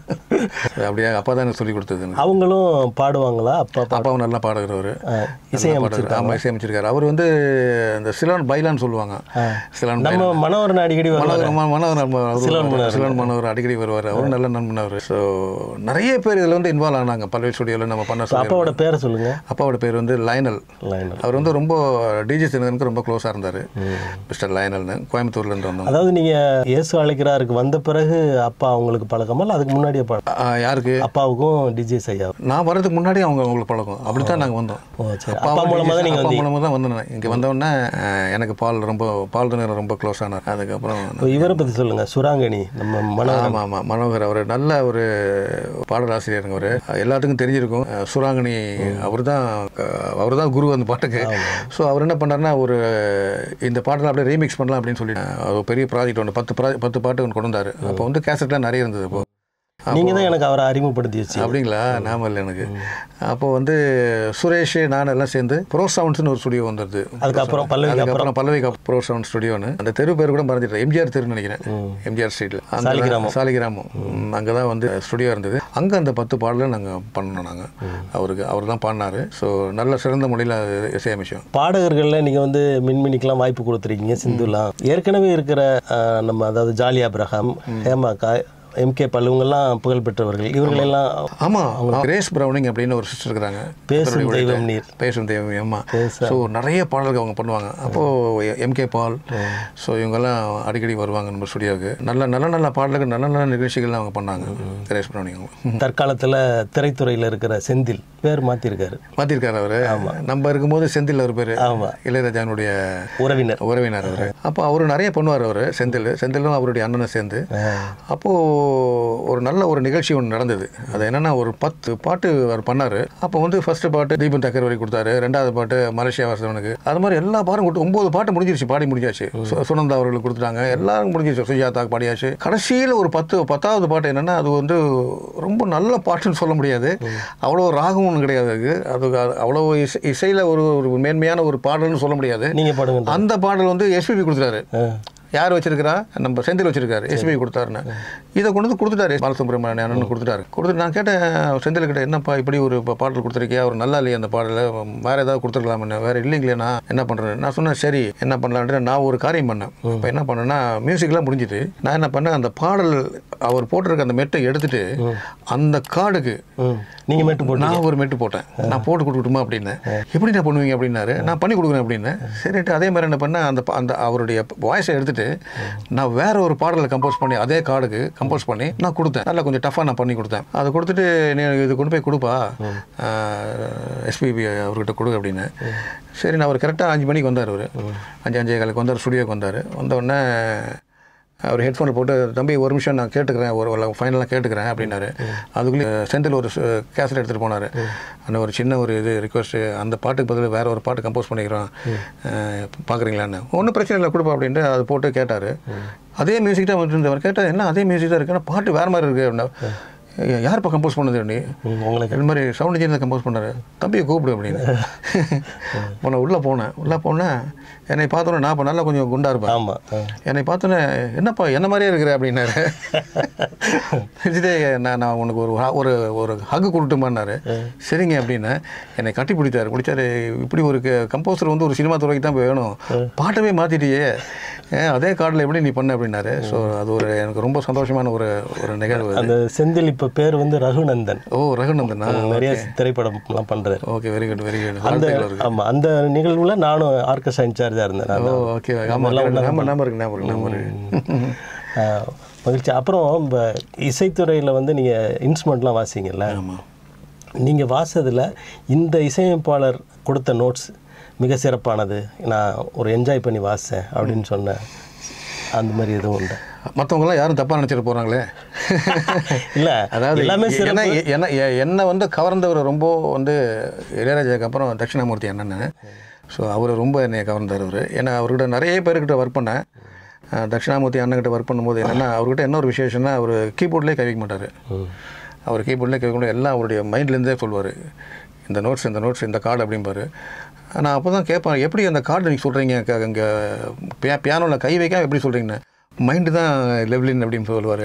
அப்படியே அப்பா தான் எனக்கு சொல்லி கொடுத்தது எனக்கு. அவங்களும் பாடுவாங்களா அப்பா பா- அப்பாவும் நல்லா பாடுகிறவர் இசையமைச்சிருக்காங்க ஆமாம் இசையமைச்சிருக்காரு அவர் வந்து இந்த சிலான் பைலான்னு சொல்லுவாங்க சிலான் நம்ம மனோகரன் அடிக்கடி வருவாங்க மனோகர் ம- மனோகர் நம்ம அவரு வருவாரு. சிலோன் மனோகர் அடிக்கடி வருவார் அவரும் நல்ல நண்பன் அவர் ஸோ நிறைய பேர் இதில் வந்து இன்வால்வ் ஆனாங்க பல்வேறு ஸ்டுடியோவில் நம்ம பண்ண சொல்லி அப்பாவோட பேரை சொல்லுங்க அப்பாவோட பேர் வந்து லைனல் லைனர் அவர் வந்து ரொம்ப டிஜி சின்னனுக்கு ரொம்ப க்ளோஸாக இருந்தார் மிஸ்டர் லைனல்னு கோயம்புத்தூர்லேருந்து வந்தோம் அதாவது நீங்க இயேசு அழைக்கிறாருக்கு வந்த பிறகு அப்பா அவங்களுக்கு பழக்கமா இல்லை அதுக்கு முன்னாடியே பழக்கம் ஆ, யாருக்கு அப்பாவுக்கும் டிஜே ஐயா நான் வரதுக்கு முன்னாடி அவங்க அவங்களுக்கு பழக்கம் அப்படி தான் நாங்கள் வந்தோம் ஓ சரி அப்பா அப்பா மூலமா தான் நீங்க அப்பா வந்தீங்க மூலமாக தான் வந்தேன் இங்கே வந்தோடனே எனக்கு பால் ரொம்ப பால் துணை ரொம்ப க்ளோஸ் ஆனார் அதுக்கப்புறம் இப்போ இவரை பத்தி சொல்லுங்க சுராங்கனி நம்ம மனோகரன் ஆமாம் ஆமாம் மனோகர் அவர் நல்ல ஒரு பாடலாசிரியருங்க அவர் எல்லாத்துக்கும் தெரிஞ்சிருக்கும் அஹ் சுராங்கனி அவர் தான் அவர் தான் குரு அந்த பாட்டுக்கு ஸோ அவர் என்ன பண்ணாருன்னா ஒரு இந்த பாட்டெல்லாம் அப்படியே ரீமிக்ஸ் பண்ணலாம் அப்படின்னு சொல்லி அஹ் ஒரு பெரிய ப்ராஜெக்ட் ஒன்று பத்து ப்ரா பத்து பாட்டு ஒன்று கொண்டு வந்தார் அப்போ வந்து கேசட்லாம் நிறைய இருந்தது இப்போ நீங்க தான் எனக்கு அவரை அறிமுகப்படுத்தி வச்சு அப்படிங்களா நாம இல்லை எனக்கு அப்போ வந்து சுரேஷ் நான் எல்லாம் சேர்ந்து ப்ரோ சவுண்ட்ஸ்னு ஒரு ஸ்டுடியோ வந்துருது அதுக்கப்புறம் பல்லவிக்கு அதுக்கப்புறம் பல்லவி ப்ரோ சவுண்ட் ஸ்டுடியோன்னு அந்த தெரு பேர் கூட மறந்துட்டேன் எம்ஜிஆர் தெருன்னு நினைக்கிறேன் எம்ஜிஆர் ஸ்ட்ரீட்டில் சாலிகிராமம். சாலிகிராமம் அங்கே தான் வந்து ஸ்டுடியோ இருந்தது அங்கே அந்த பத்து பாடலை நாங்கள் பண்ணோம் நாங்கள் அவருக்கு அவர் தான் பாடினார் ஸோ நல்ல சிறந்த முறையில் இசையமைச்சோம் பாடகர்களில் நீங்கள் வந்து மின்மினிக்கெலாம் வாய்ப்பு கொடுத்துருக்கீங்க சிந்துலாம் ஏற்கனவே இருக்கிற அஹ், நம்ம அதாவது ஜாலி அப்ரஹாம் ஹேமாக்கா எம்கே பல் இவங்கெல்லாம் புகழ் பெற்றவர்கள் இவர்களெல்லாம் ஆமாம் கிரேஸ் பிரவுனிங் அப்படின்னு ஒரு சிஸ்டர் இருக்கிறாங்க பேசும் தெய்வம் நீர் பேசும் தெய்வம் அம்மா ஸோ நிறைய பாடல்கள் அவங்க பண்ணுவாங்க அப்போது எம்கே பால் ஸோ இவங்கெல்லாம் அடிக்கடி வருவாங்க நம்ம ஸ்டுடியோவுக்கு நல்ல நல்ல நல்ல பாடல்கள் நல்ல நல்ல நிகழ்ச்சிகள்லாம் அவங்க பண்ணாங்க கிரேஸ் பிரவுனிங் அவங்க தற்காலத்தில் திரைத்துறையில் இருக்கிற செந்தில் பேர் மாற்றிருக்காரு மாற்றிருக்காரு அவர் நம்ம இருக்கும்போது செந்தில் அவர் பேர் ஆமா. இளையராஜானுடைய உறவினர் உறவினர் அவர் அப்போ அவர் நிறைய பண்ணுவார் அவர் செந்தில் செந்திலும் அவருடைய அண்ணனை சேர்ந்து அப்போது ஒரு நல்ல ஒரு நிகழ்ச்சி ஒன்று நடந்தது அது என்னன்னா ஒரு பத்து பாட்டு அவர் பண்ணார் அப்போ வந்து ஃபர்ஸ்ட் பாட்டு தீபன் தக்கர்வரி கொடுத்தாரு ரெண்டாவது பாட்டு மலேசியா வாசவனுக்கு அது மாதிரி எல்லா பாட்டும் கொடுத்து ஒம்பது பாட்டு முடிஞ்சிருச்சு பாடி முடிஞ்சாச்சு சு- சுனந்தா அவர்களுக்கு கொடுத்துட்டாங்க எல்லாரும் முடிஞ்சிருச்சு சுஜாதாக்கு பாடியாச்சு கடைசியில் ஒரு பத்து பத்தாவது பாட்டு என்னன்னா அது வந்து ரொம்ப நல்ல பாட்டுன்னு சொல்ல முடியாது அவ்வளோ ராகம் ஒன்றும் கிடையாது அதுக்கு அது அவ்வளோ இசை இசையில் ஒரு ஒரு மேன்மையான ஒரு பாடல்னு சொல்ல முடியாது நீங்கள் பாடுங்க அந்த பாடல் வந்து எஸ்பிபி கொடுத்துட்டாரு யார் வச்சிருக்கிறா நம்ம செந்தில் வச்சிருக்காரு எஸ்பிபி கொடுத்தாருன்னு இதை கொண்டு வந்து கொடுத்துட்டாரு பாலசுப்ரமணியன் அண்ணன் கொடுத்துட்டாரு கொடுத்துட்டு நான் கேட்டேன் செந்தில் கிட்ட என்னப்பா இப்படி ஒரு பா- பாடல் கொடுத்துருக்கியா ஒரு நல்லா இல்லையா அந்த பாடல வேற ஏதாவது கொடுத்துருக்கலாம்னு வேற இல்லைங்களே நான் என்ன பண்றேன் நான் சொன்னேன் சரி என்ன பண்ணலான்ட்டு நான் ஒரு காரியம் பண்ணேன் இப்போ என்ன பண்ணேன்னா மியூசிக்லாம் முடிஞ்சுது நான் என்ன பண்ணேன் அந்த பாடல் அவர் போட்டிருக்க அந்த மெட்டை எடுத்துட்டு அந்த கார்டுக்கு ம் நீங்கள் மேட்டு போட்டு நான் ஒரு மெட்டு போட்டேன் நான் போட்டு கொடுக்கட்டுமா அப்படின்னு எப்படி நான் பண்ணுவீங்க அப்படின்னாரு நான் பண்ணி கொடுக்குறேன் அப்படின்னு சரின்ட்டு அதே மாதிரி என்ன பண்ணேன் அந்த ப- அந்த அவருடைய வாய்ஸை எடுத்துட்டு நான் வேற ஒரு பாடலை கம்போஸ் பண்ணி அதே கார்டுக்கு கம்போஸ் பண்ணி நான் கொடுத்தேன் நல்லா கொஞ்சம் டஃபாக நான் பண்ணி கொடுத்தேன் அதை கொடுத்துட்டு நீ இது கொண்டு போய் கொடுப்பா எஸ்பிபி அவர்கிட்ட கொடு அப்படின்னு சரி நான் அவர் கரெக்டாக அஞ்சு மணிக்கு வந்தார் அவர் அஞ்சு அஞ்சே காலுக்கு வந்தார் ஸ்டுடியோக்கு வந்தார் வந்த உடனே அவர் ஹெட்ஃபோனில் போட்டு தம்பி ஒரு நிமிஷம் நான் கேட்டுக்கிறேன் ஒரு ஃபைனலாக கேட்டுக்கிறேன் அப்படின்னாரு அதுக்குள்ளே செந்தில் ஒரு கேசட் எடுத்துகிட்டு போனார் அந்த ஒரு சின்ன ஒரு இது ரிக்வஸ்ட்டு அந்த பாட்டுக்கு பதில் வேற ஒரு பாட்டு கம்போஸ் பண்ணிக்கிறோம் பார்க்குறீங்களான்னு ஒன்றும் பிரச்சனை இல்லை கொடுப்பா அப்படின்ட்டு அது போட்டு கேட்டார் அதே மியூசிக் தான் வந்துட்டு இருந்தவர் கேட்டால் என்ன அதே மியூசிக் தான் இருக்கு ஆனால் பாட்டு வேறு மாதிரி இருக்குது அப்படின்னா "ஏ, யாருப்பா கம்போஸ் பண்ணது நீ ம், உங்களுக்கு இந்த மாதிரி சவுண்ட் இன்ஜினியர் கம்போஸ் பண்ணாரு தம்பியை கூப்பிடு அப்படின்னு இப்போ நான் உள்ளே போனேன் உள்ளே போனேன் என்னை பார்த்தோன்னே நான் இப்போ நல்லா கொஞ்சம் குண்டா இருப்பேன் ஆமாம் என்னை பார்த்தோன்னே என்னப்பா என்ன மாதிரியே இருக்கிற அப்படின்னாரு விஜய் நான் நான் உனக்கு ஒரு ha- ஒரு ஒரு ஹக்கு கொடுட்டுமான்னாரு சரிங்க அப்படின்னு என்னை கட்டி பிடிச்சாரு பிடிச்சாரு இப்படி ஒரு கம்போசர் வந்து ஒரு சினிமா துறைக்கு தான் வேணும் பாட்டவே மாற்றிட்டியே ஏன் அதே கார்டில் எப்படி நீ பண்ண அப்படின்னாரு ஸோ அது ஒரு எனக்கு ரொம்ப சந்தோஷமான ஒரு ஒரு நிகழ்வு அது. அந்த செந்தில் இப்போ பேர் வந்து ரகுநந்தன் ஓ ரகுநந்தனா நிறைய திரைப்படம்லாம் பண்ணுறாரு okay very good very good அந்த வாழ்த்துக்கள் இருக்கு ஆமாம் அந்த நிகழ்வுல நானும் ஆர்கெஸ்ட்ரா இன்சார்ஜாக இருந்தேன் நான் ஓ ஓகே ஆமாம் நம்ம நம்ம இருக்கு ஞாபகம் இருக்கு ஞாபகம் இருக்கு ஆஹ், மகிழ்ச்சி அப்புறம் இப்போ இசைத்துறையில் வந்து நீங்கள் இன்ஸ்ட்ருமெண்ட்லாம் வாசிங்கல்ல ஆமாம் நீங்கள் வாசதில் இந்த இசையமைப்பாளர் கொடுத்த நோட்ஸ் மிக சிறப்பானது நான் ஒரு என்ஜாய் பண்ணி வாசித்தேன் அப்படின்னு சொன்னேன் அந்த மாதிரி எதுவும் உண்டு மற்றவங்களாம் யாரும் தப்பாக நினச்சிட்டு போகிறாங்களே இல்லை அதாவது எல்லாமே என்ன சிறப்பு என்ன எ- என்னை வந்து கவர்ந்தவர் ரொம்ப வந்து இளையராஜாக்கு அப்புறம் தட்சிணாமூர்த்தி அண்ணன் ஸோ அவர் ரொம்ப என்னை கவர்ந்தார் அவர் ஏன்னா அவர்கிட்ட நிறைய பேர்கிட்ட ஒர்க் பண்ணேன் அஹ் தட்சிணாமூர்த்தி அண்ணன்கிட்ட ஒர்க் பண்ணும்போது என்னென்னா அவர்கிட்ட என்ன ஒரு விசேஷம்னா அவர் கீபோர்ட்லேயே கவிக்க மாட்டார் அவர் கீபோர்ட்லேயே கவிக்க மாட்டார் எல்லாம் அவருடைய மைண்ட்லேருந்தே சொல்வார் இந்த நோட்ஸ் இந்த நோட்ஸ் இந்த கார்டு அப்படிம்பாரு நான் அப்போ தான் கேட்பேன் எப்படி அந்த கார்டு நீங்கள் சொல்கிறீங்க இங்கே பியா பியானோவில் கை வைக்காம எப்படி சொல்கிறீங்கன்னு மைண்டு தான் லெவலின் அப்படின்னு சொல்லுவார்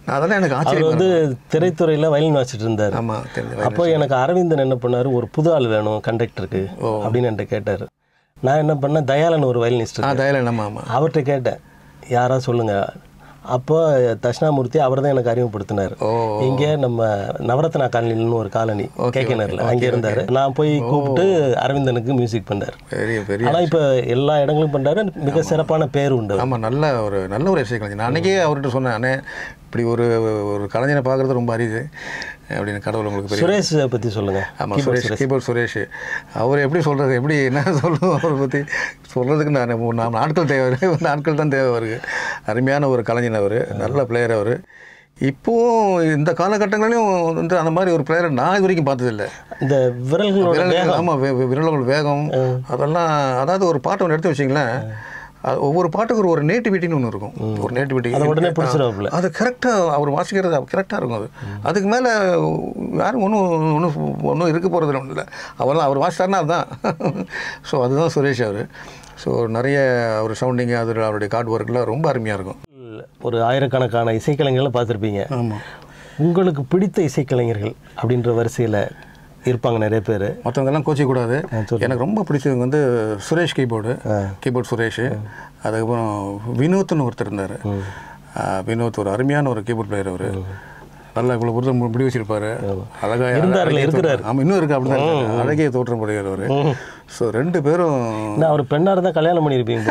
நான் அதெல்லாம் எனக்கு அவர் ஆச்சரியம் வந்து திரைத்துறையில் வயலின் வாசிட்டு இருந்தார் ஆமாம் தெரிஞ்சு அப்போ எனக்கு அரவிந்தன் என்ன பண்ணாரு ஒரு புது ஆள் வேணும் கண்டக்டருக்கு அப்படின்னு என்கிட்ட கேட்டார் நான் என்ன பண்ணேன் தயாளன் ஒரு வயலினிஸ்ட் ஆ தயலன் ஆமாம் ஆமாம் அவர்கிட்ட கேட்டேன் யாரா சொல்லுங்க அப்போ தட்சிணாமூர்த்தி அவர் தான் எனக்கு அறிமுகப்படுத்தினார் ஓ இங்கே நம்ம நவரத்னா காலனின்னு ஒரு காலனி கேக்கினர்ல அங்கே இருந்தார் நான் போய் கூப்பிட்டு அரவிந்தனுக்கு மியூசிக் பண்ணார் பெரிய பெரிய ஆனால் இப்போ எல்லா இடங்களும் பண்றாரு மிக சிறப்பான பேர் உண்டு ஆமாம் நல்ல ஒரு நல்ல ஒரு இசை கலைஞர் நான் அன்றைக்கே அவர்கிட்ட சொன்னேன் அண்ணே இப்படி ஒரு ஒரு கலைஞரை பார்க்குறது ரொம்ப அரிது அப்படின்னு கடவுள் உங்களுக்கு பெரிய சுரேஷ் பற்றி சொல்லுங்க ஆமாம் சுரேஷ் கீபோர்ட் சுரேஷ் அவர் எப்படி சொல்கிறது எப்படி என்ன சொல்லணும் அவரை பற்றி சொல்கிறதுக்கு நான் ஒரு நாலு நாட்கள் தேவை நாட்கள் தான் தேவை அவருக்கு அருமையான ஒரு கலைஞர் அவர் நல்ல பிளேயர் அவர் இப்போவும் இந்த காலகட்டங்களிலும் வந்து அந்த மாதிரி ஒரு பிளேயரை நான் இது வரைக்கும் பார்த்ததில்லை இந்த விரல்களோட விரல்கள் ஆமாம் விரல்கள் வேகம் அதெல்லாம் அதாவது ஒரு பாட்டை ஒன்று எடுத்து வச்சிங்களேன் அது ஒவ்வொரு பாட்டுக்கு ஒரு ஒரு நேட்டிவிட்டின்னு ஒன்று இருக்கும் ஒரு நேட்டிவிட்டி அதை உடனே பிடிச்சிருவாப்புல அது கரெக்டாக அவர் வாசிக்கிறது கரெக்டாக இருக்கும் அது அதுக்கு மேலே யாரும் ஒன்றும் ஒன்றும் ஒன்றும் இருக்க போகிறது ஒன்றும் இல்லை அவரெல்லாம் அவர் வாசிட்டாருன்னா அதுதான் ஸோ அதுதான் சுரேஷ் அவர் ஸோ நிறைய அவர் சவுண்டிங்கு அது அவருடைய கார்டு ஒர்க்லாம் ரொம்ப அருமையாக இருக்கும் ஒரு ஆயிரக்கணக்கான இசைக்கலைஞர்களை பார்த்துருப்பீங்க ஆமாம் உங்களுக்கு பிடித்த இசைக்கலைஞர்கள் அப்படின்ற வரிசையில் இருப்பாங்க நிறைய பேர் மற்றவங்கெல்லாம் கோச்சிக்கூடாது எனக்கு ரொம்ப பிடிச்சவங்க வந்து சுரேஷ் கீபோர்டு கீபோர்ட் சுரேஷ் அதுக்கப்புறம் வினோத்னு ஒருத்தர் இருந்தார் வினோத் ஒரு அருமையான ஒரு கீபோர்ட் பிளேயர் அவர் நல்லா இவ்வளோ பொருத்தம் முடி வச்சிருப்பாரு அழகாக இருந்தாருல்ல, இருக்கிறாரு. ஆமாம் இன்னும் இருக்கு அப்படி தான் அழகிய தோற்றம் உடையவர் அவர் ஸோ ரெண்டு பேரும் நான் அவர் பெண்ணாக இருந்தால் கல்யாணம் பண்ணியிருப்பீங்க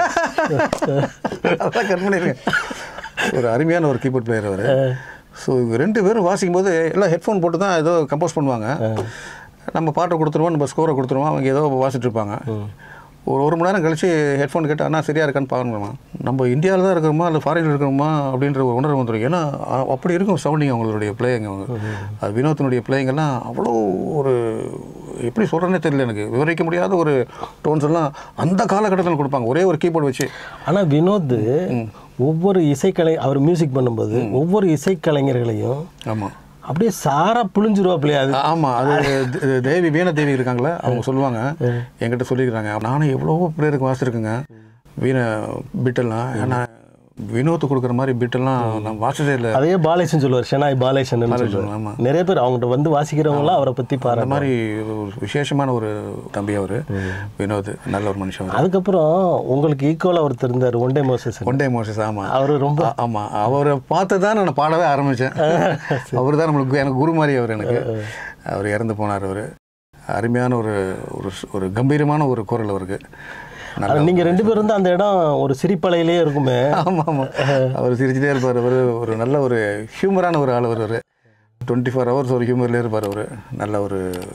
அதான் கற்பனை இருக்கு. ஒரு அருமையான ஒரு கீபோர்ட் பிளேயர் அவர் ஸோ இவங்க ரெண்டு பேரும் வாசிக்கும் போது எல்லாம் ஹெட்ஃபோன் போட்டு தான் ஏதோ கம்போஸ் பண்ணுவாங்க நம்ம பாட்டை கொடுத்துருவோம் நம்ம ஸ்கோரை கொடுத்துருவோம் அவங்க ஏதோ வாசிட்டு இருப்பாங்க ஒரு ஒரு மணி நேரம் கழிச்சு ஹெட்ஃபோன் கேட்டால் அண்ணா சரியாக இருக்கான்னு பார்க்கணுமா நம்ம இந்தியாவில் தான் இருக்கிறோமா இல்லை ஃபாரினில் இருக்கிறோமா அப்படின்ற ஒரு உணர்வு வந்துடும் ஏன்னா அ- அப்படி இருக்கும் சவுண்டிங் அவங்களுடைய பிளேயிங் அவங்க அது வினோத்தினுடைய playing எல்லாம் அவ்வளோ ஒரு எப்படி சொல்கிறேன்னே தெரியல எனக்கு விவரிக்க முடியாத ஒரு டோன்ஸ் எல்லாம் அந்த காலகட்டத்தில் கொடுப்பாங்க ஒரே ஒரு கீபோர்டு வச்சு ஆனால் வினோத் ஒவ்வொரு இசைக்கலை அவர் மியூசிக் பண்ணும்போது ஒவ்வொரு இசைக்கலைஞர்களையும் ஆமாம் அப்படியே சாரா புழிஞ்சிருவாப்லையா அது ஆமாம் அது த- தேவி வீண தேவி இருக்காங்களே அவங்க சொல்லுவாங்க என்கிட்ட சொல்லியிருக்காங்க நானும் எவ்வளவோ பேருக்கு வாசிச்சிருக்கேங்க வீண பிட்டெல்லாம் ஏன்னா வினோத்து கொடுக்குற மாதிரி பிட்டெல்லாம் நான் வாசிச்சதே இல்லை அதையே பாலேஷன் சொல்லுவார் ஷெனாய் பாலேஷன் சொல்லுவார் ஆமாம் நிறைய பேர் அவங்ககிட்ட வந்து வாசிக்கிறவங்களாம் அவரை பற்றி அந்த பாருங்க மாதிரி ஒரு விசேஷமான ஒரு தம்பி அவர் வினோத் நல்ல ஒரு மனுஷன் அவர் அதுக்கப்புறம் உங்களுக்கு ஈக்குவலாக ஒருத்தர் இருந்தார் ஒன்டே மோசஸ் ஒன்டே மோசஸ் ஆமாம் அவர் ரொம்ப ஆமாம் அவரை பார்த்து தான் நான் பாடவே ஆரம்பித்தேன் அவர் தான் நம்மளுக்கு எனக்கு குரு மாதிரி அவர் எனக்கு அவர் இறந்து போனார் அவர் அருமையான ஒரு ஒரு ஒரு கம்பீரமான ஒரு குரல் அவருக்கு நல்ல ஆனா, நீங்க ரெண்டு பேரும் தான் அந்த இடம் ஒரு சிரிப்பலையிலேயே இருக்குமே ஆமாம் ஆமாம் அவர் சிரிச்சுட்டே இருப்பார் அவர் ஒரு நல்ல ஒரு ஹியூமரான ஒரு ஆள் அவர் டுவெண்ட்டி ஃபோர் ஹவர்ஸ் ஒரு ஹியூமர்லேயே இருப்பார் அவர் நல்ல ஒரு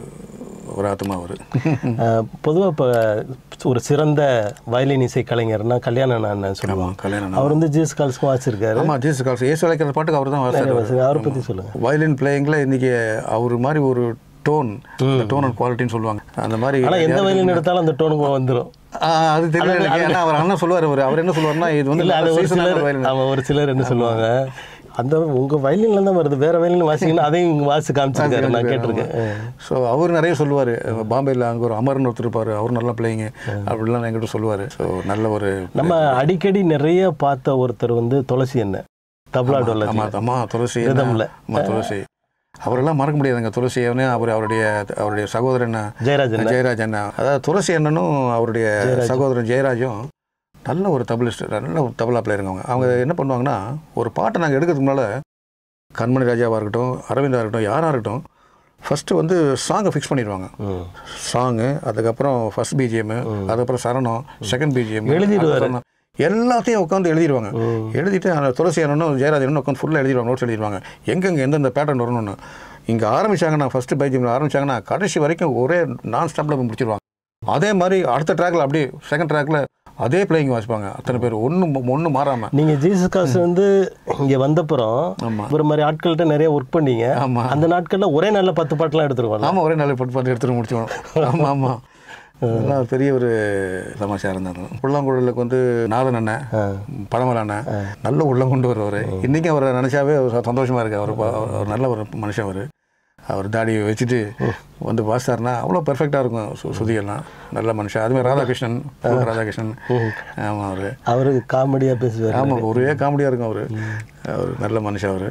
ஒரு ஆத்மா அவர் பொதுவாக இப்போ ஒரு சிறந்த வயலின் இசை கலைஞர்னா கல்யாணம் அண்ணன் சொல்லுவாங்க ஆமாம் கல்யாணம் அவர் வந்து ஜீஸ் கால்ஸ்க்கும் வாசிச்சிருக்காரு ஆமாம் ஜீசஸ் கால்ஸ் ஏசு அழைக்கிற பாட்டுக்கு அவர் தான் வாசிச்சார் அவரை பற்றி சொல்லுங்க வயலின் பிளேயிங்கில் இன்றைக்கி அவர் மாதிரி ஒரு டோன் அந்த டோன் அண்ட் குவாலிட்டின்னு சொல்லுவாங்க அந்த மாதிரி ஆனால் எந்த வயலின் எடுத்தாலும் அந்த டோனுக்கு வந்துடும் ஆ, அது தெரியல எனக்கு ஏன்னா அவர் அண்ணன் சொல்லுவார் அவர் அவர் என்ன சொல்லுவார்னா இது வந்து இல்லை அது நல்ல ஒரு seasonal சிலர் violin. ஆமாம் ஒரு சிலர் என்ன சொல்லுவாங்க அந்த உங்கள் வயலின்ல தான் வருது வேற வயலின் வாசிங்கன்னா அதையும் இங்கே வாசி காமிச்சிருக்காரு நான் கேட்டிருக்கேன் ஸோ அவர் நிறைய சொல்லுவார் பாம்பேயில் அங்கே ஒரு அமர்னு ஒருத்தர் இருப்பார் அவர் நல்லா பிள்ளைங்க அப்படிலாம் என்கிட்ட சொல்லுவார் ஸோ நல்ல ஒரு நம்ம அடிக்கடி நிறைய பார்த்த ஒருத்தர் வந்து துளசி என்ன தபலா டோல ஆமா அம்மா துளசி ரிதம்ல. அம்மா துளசி அவரெல்லாம் மறக்க முடியாதுங்க துளசி அவனே அவர் அவருடைய அவருடைய சகோதரன் ஜெயராஜன் ஜெயராஜ் அண்ணா அதாவது துளசி அண்ணனும் அவருடைய சகோதரன் ஜெயராஜும் நல்ல ஒரு தபலிஸ்ட் நல்ல ஒரு தபலா பிளேயருங்க அவங்க அவங்க என்ன பண்ணுவாங்கன்னா ஒரு பாட்டை நாங்கள் எடுக்கிறதுக்கு முன்னால் கண்மணி ராஜாவாக இருக்கட்டும் அரவிந்தா இருக்கட்டும் யாராக இருக்கட்டும் ஃபஸ்ட்டு வந்து சாங்கை ஃபிக்ஸ் பண்ணிடுவாங்க ம். சாங்கு அதுக்கப்புறம் ஃபர்ஸ்ட் பிஜிஎம் அதுக்கப்புறம் சரணம் செகண்ட் பிஜிஎம் எழுதிடுவாரு. எல்லாத்தையும் உட்காந்து எழுதிடுவாங்க ம். எழுதிட்டு அந்த துளசி அண்ணனும் ஜெயராஜ் அண்ணனும் உட்காந்து ஃபுல்லாக எழுதிடுவாங்க நோட்ஸ் எழுதிடுவாங்க எங்கெங்கே எந்தெந்த பேட்டர்ன் வரணும்னு இங்கே ஆரம்பிச்சாங்கன்னா ஃபஸ்ட்டு பைஜிஎம்ல ஆரம்பிச்சாங்கன்னா கடைசி வரைக்கும் ஒரே நான் ஸ்டாப்பில் முடிச்சிருவாங்க அதே மாதிரி அடுத்த ட்ராக்ல அப்படியே செகண்ட் ட்ராக்ல அதே பிளேயிங் வாசிப்பாங்க அத்தனை பேர் ஒன்றும் ஒன்றும் மாறாமல் நீங்க ஜீசஸ் காசு வந்து இங்க வந்தப்புறம் ஆமாம் ஒரு மாதிரி ஆட்கள்கிட்ட நிறைய ஒர்க் பண்ணீங்க ஆமாம் அந்த நாட்கள்ல ஒரே நாள்ல பத்து பாட்டுலாம் எடுத்துருவாங்க ஆமாம் ஒரே நாள் பட்டு பார்த்து எடுத்துட்டு முடிச்சோம் ஆமாம் ஆமாம் அதெல்லாம் ஒரு பெரிய ஒரு சமாச்சாரம் இருந்தாங்க புல்லாங்குழலுக்கு வந்து நாதன் அண்ணன் பழமர அண்ணன் நல்ல உள்ளம் கொண்டு வருவார் இன்றைக்கும் அவரை நினச்சாவே ஒரு சந்தோஷமாக இருக்கு அவர் ப- அவர் நல்ல ஒரு மனுஷன் அவர் அவர் தாடியை வச்சுட்டு வந்து வாசித்தாருன்னா அவ்வளோ பெர்ஃபெக்டாக இருக்கும் சு சுதியெல்லாம் நல்ல மனுஷன் அதுமாதிரி ராதாகிருஷ்ணன் புல் ராதாகிருஷ்ணன் ஆமாம் அவர் அவரு காமெடியா பேசுவார் ஆமாம் ஒரே காமெடியாக இருக்கும் அவர் அவர் நல்ல மனுஷன் அவர்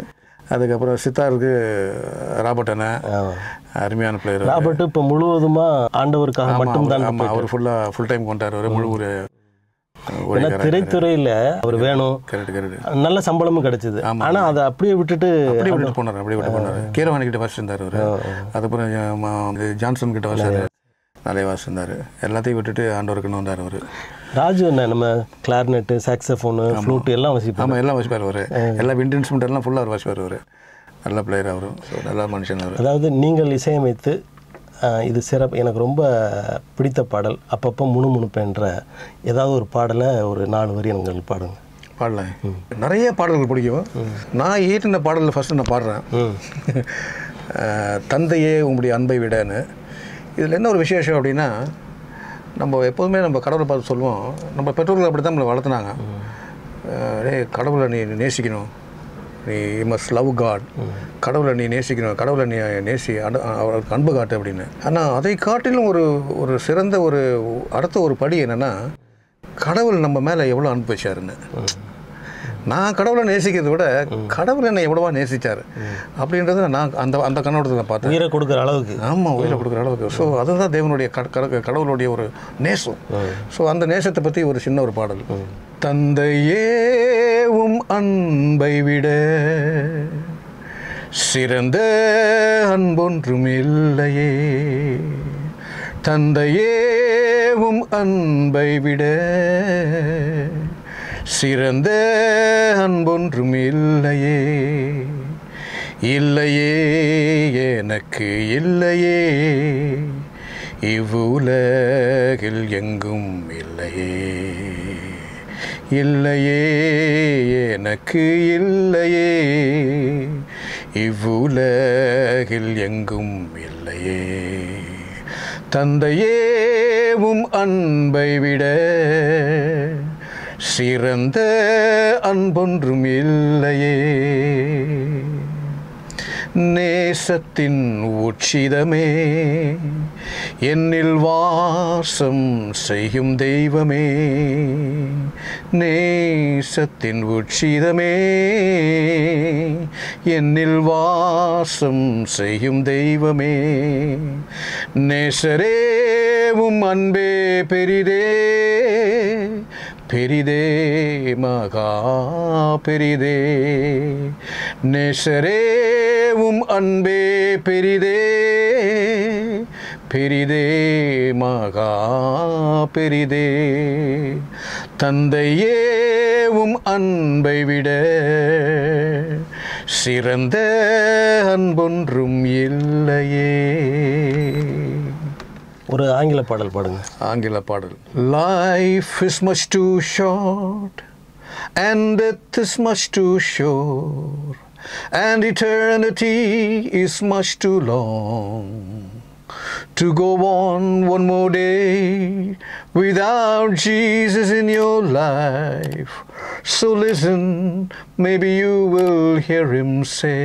அதுக்கப்புறம் சித்தாருக்கு ராபர்ட் அண்ணன் அருமையான பிளேயர் ராபர்ட் இப்போ முழுவதுமா ஆண்டவருக்காக மட்டும்தான் ஆமாம் அவர் ஃபுல்லாக ஃபுல் டைம் கொண்டார் அவர் முழு ஒரு ஏன்னா திரைத்துறையில அவர் வேணும் கரெக்ட் கரெக்ட் நல்ல சம்பளமும் கிடைச்சது ஆனா அதை அப்படியே விட்டுட்டு அப்படியே விட்டு போனார் அப்படியே விட்டு போனார் கீரவாணி கிட்ட வாசிச்சு இருந்தார் அவர் அதுக்கப்புறம் ஜா- ம- இது ஜான்சன் கிட்ட வாசிச்சார் நிறைய வாசிச்சு இருந்தார் எல்லாத்தையும் விட்டுட்டு ஆண்டவருக்குன்னு வந்தார் அவர் ராஜு என்ன நம்ம கிளார்னெட்டு சாக்ஸஃபோனு ஃப்ளூட் எல்லாம் வசிப்போம் ஆமாம் எல்லாம் வாசிப்பார் அவர் எல்லா விண்ட் இன்ஸ்ட்ருமெண்ட் எல்லாம் ஃபுல்லாக அவர் வாசிப்பார் அவர் நல்ல பிளேயர் அவரும் ஸோ நல்ல மனுஷன் அவர் அதாவது நீங்கள் இசையமைத்து ஆஹ், இது சிறப்பு எனக்கு ரொம்ப பிடித்த பாடல் அப்பப்போ முணுமுணுப்பேன்ற ஏதாவது ஒரு பாடலை ஒரு நாலு வரி எங்களுக்கு பாடுங்க பாடலாம் நிறைய பாடல்கள் பிடிக்கும் நான் ஈட்டின பாடலில் ஃபஸ்ட்டு நான் பாடுறேன் ம் அஹ், தந்தையே உங்களுடைய அன்பை விடன்னு இதில் என்ன ஒரு விசேஷம் அப்படின்னா நம்ம எப்போதுமே நம்ம கடவுளை பார்த்து சொல்லுவோம் நம்ம பெற்றோர்கள் அப்படி தான் நம்மளை வளர்த்துனாங்க அஹ், டேய் கடவுளை நீ நேசிக்கணும் நீ மஸ்ட் லவ் காட் கடவுளை நீ நேசிக்கணும் கடவுளை நீ நேசி அடு அவருக்கு அன்பு காட்டு அப்படின்னு ஆனால் அதை காட்டிலும் ஒரு ஒரு சிறந்த ஒரு அடுத்த ஒரு படி என்னென்னா கடவுள் நம்ம மேலே எவ்வளோ அன்பு வச்சாருன்னு நான் கடவுளை நேசிக்கிறதை விட கடவுள் என்னை எவ்வளவா நேசிச்சார் அப்படின்றத நான் அந்த அந்த கண்ணோட்டத்தில் பார்த்தேன் உயிரை கொடுக்குற அளவுக்கு ஆமாம் உயிரை கொடுக்குற அளவுக்கு ஸோ அதுதான் தேவனுடைய கட- கட- கடவுளுடைய ஒரு நேசம் ஸோ அந்த நேசத்தை பற்றி ஒரு சின்ன ஒரு பாடல் தந்தையே உம் அன்பை விட சிறந்த அன்பொன்றும் இல்லையே தந்தையே உம் அன்பை விட சிறந்த அன்பொன்றும் இல்லையே இல்லையே எனக்கு இல்லையே இவ்வுலகில் எங்கும் இல்லையே இல்லையே எனக்கு இல்லையே இவ்வுலகில் எங்கும் இல்லையே தந்தையே உம் அன்பை விட சிறந்த அன்பொன்றும் இல்லையே நேசத்தின் உச்சிதமே என்னில் வாசம் செய்யும் தெய்வமே நேசத்தின் உச்சிதமே என்னில் வாசம் செய்யும் தெய்வமே நேசரே உம் அன்பே பெரிதே பெரிதே மகா பெரிதே நேசரே உம் அன்பே பெரிதே பெரிதே மகா பெரிதே தந்தையே உம் அன்பை விட சிறந்த அன்பொன்றும் இல்லையே ஒரு ஆங்கில பாடல் பாடுங்க ஆங்கில பாடல் life is much too short and death is much too sure and eternity is much too long to go on one more day without Jesus in your life. So listen, maybe you will hear him say,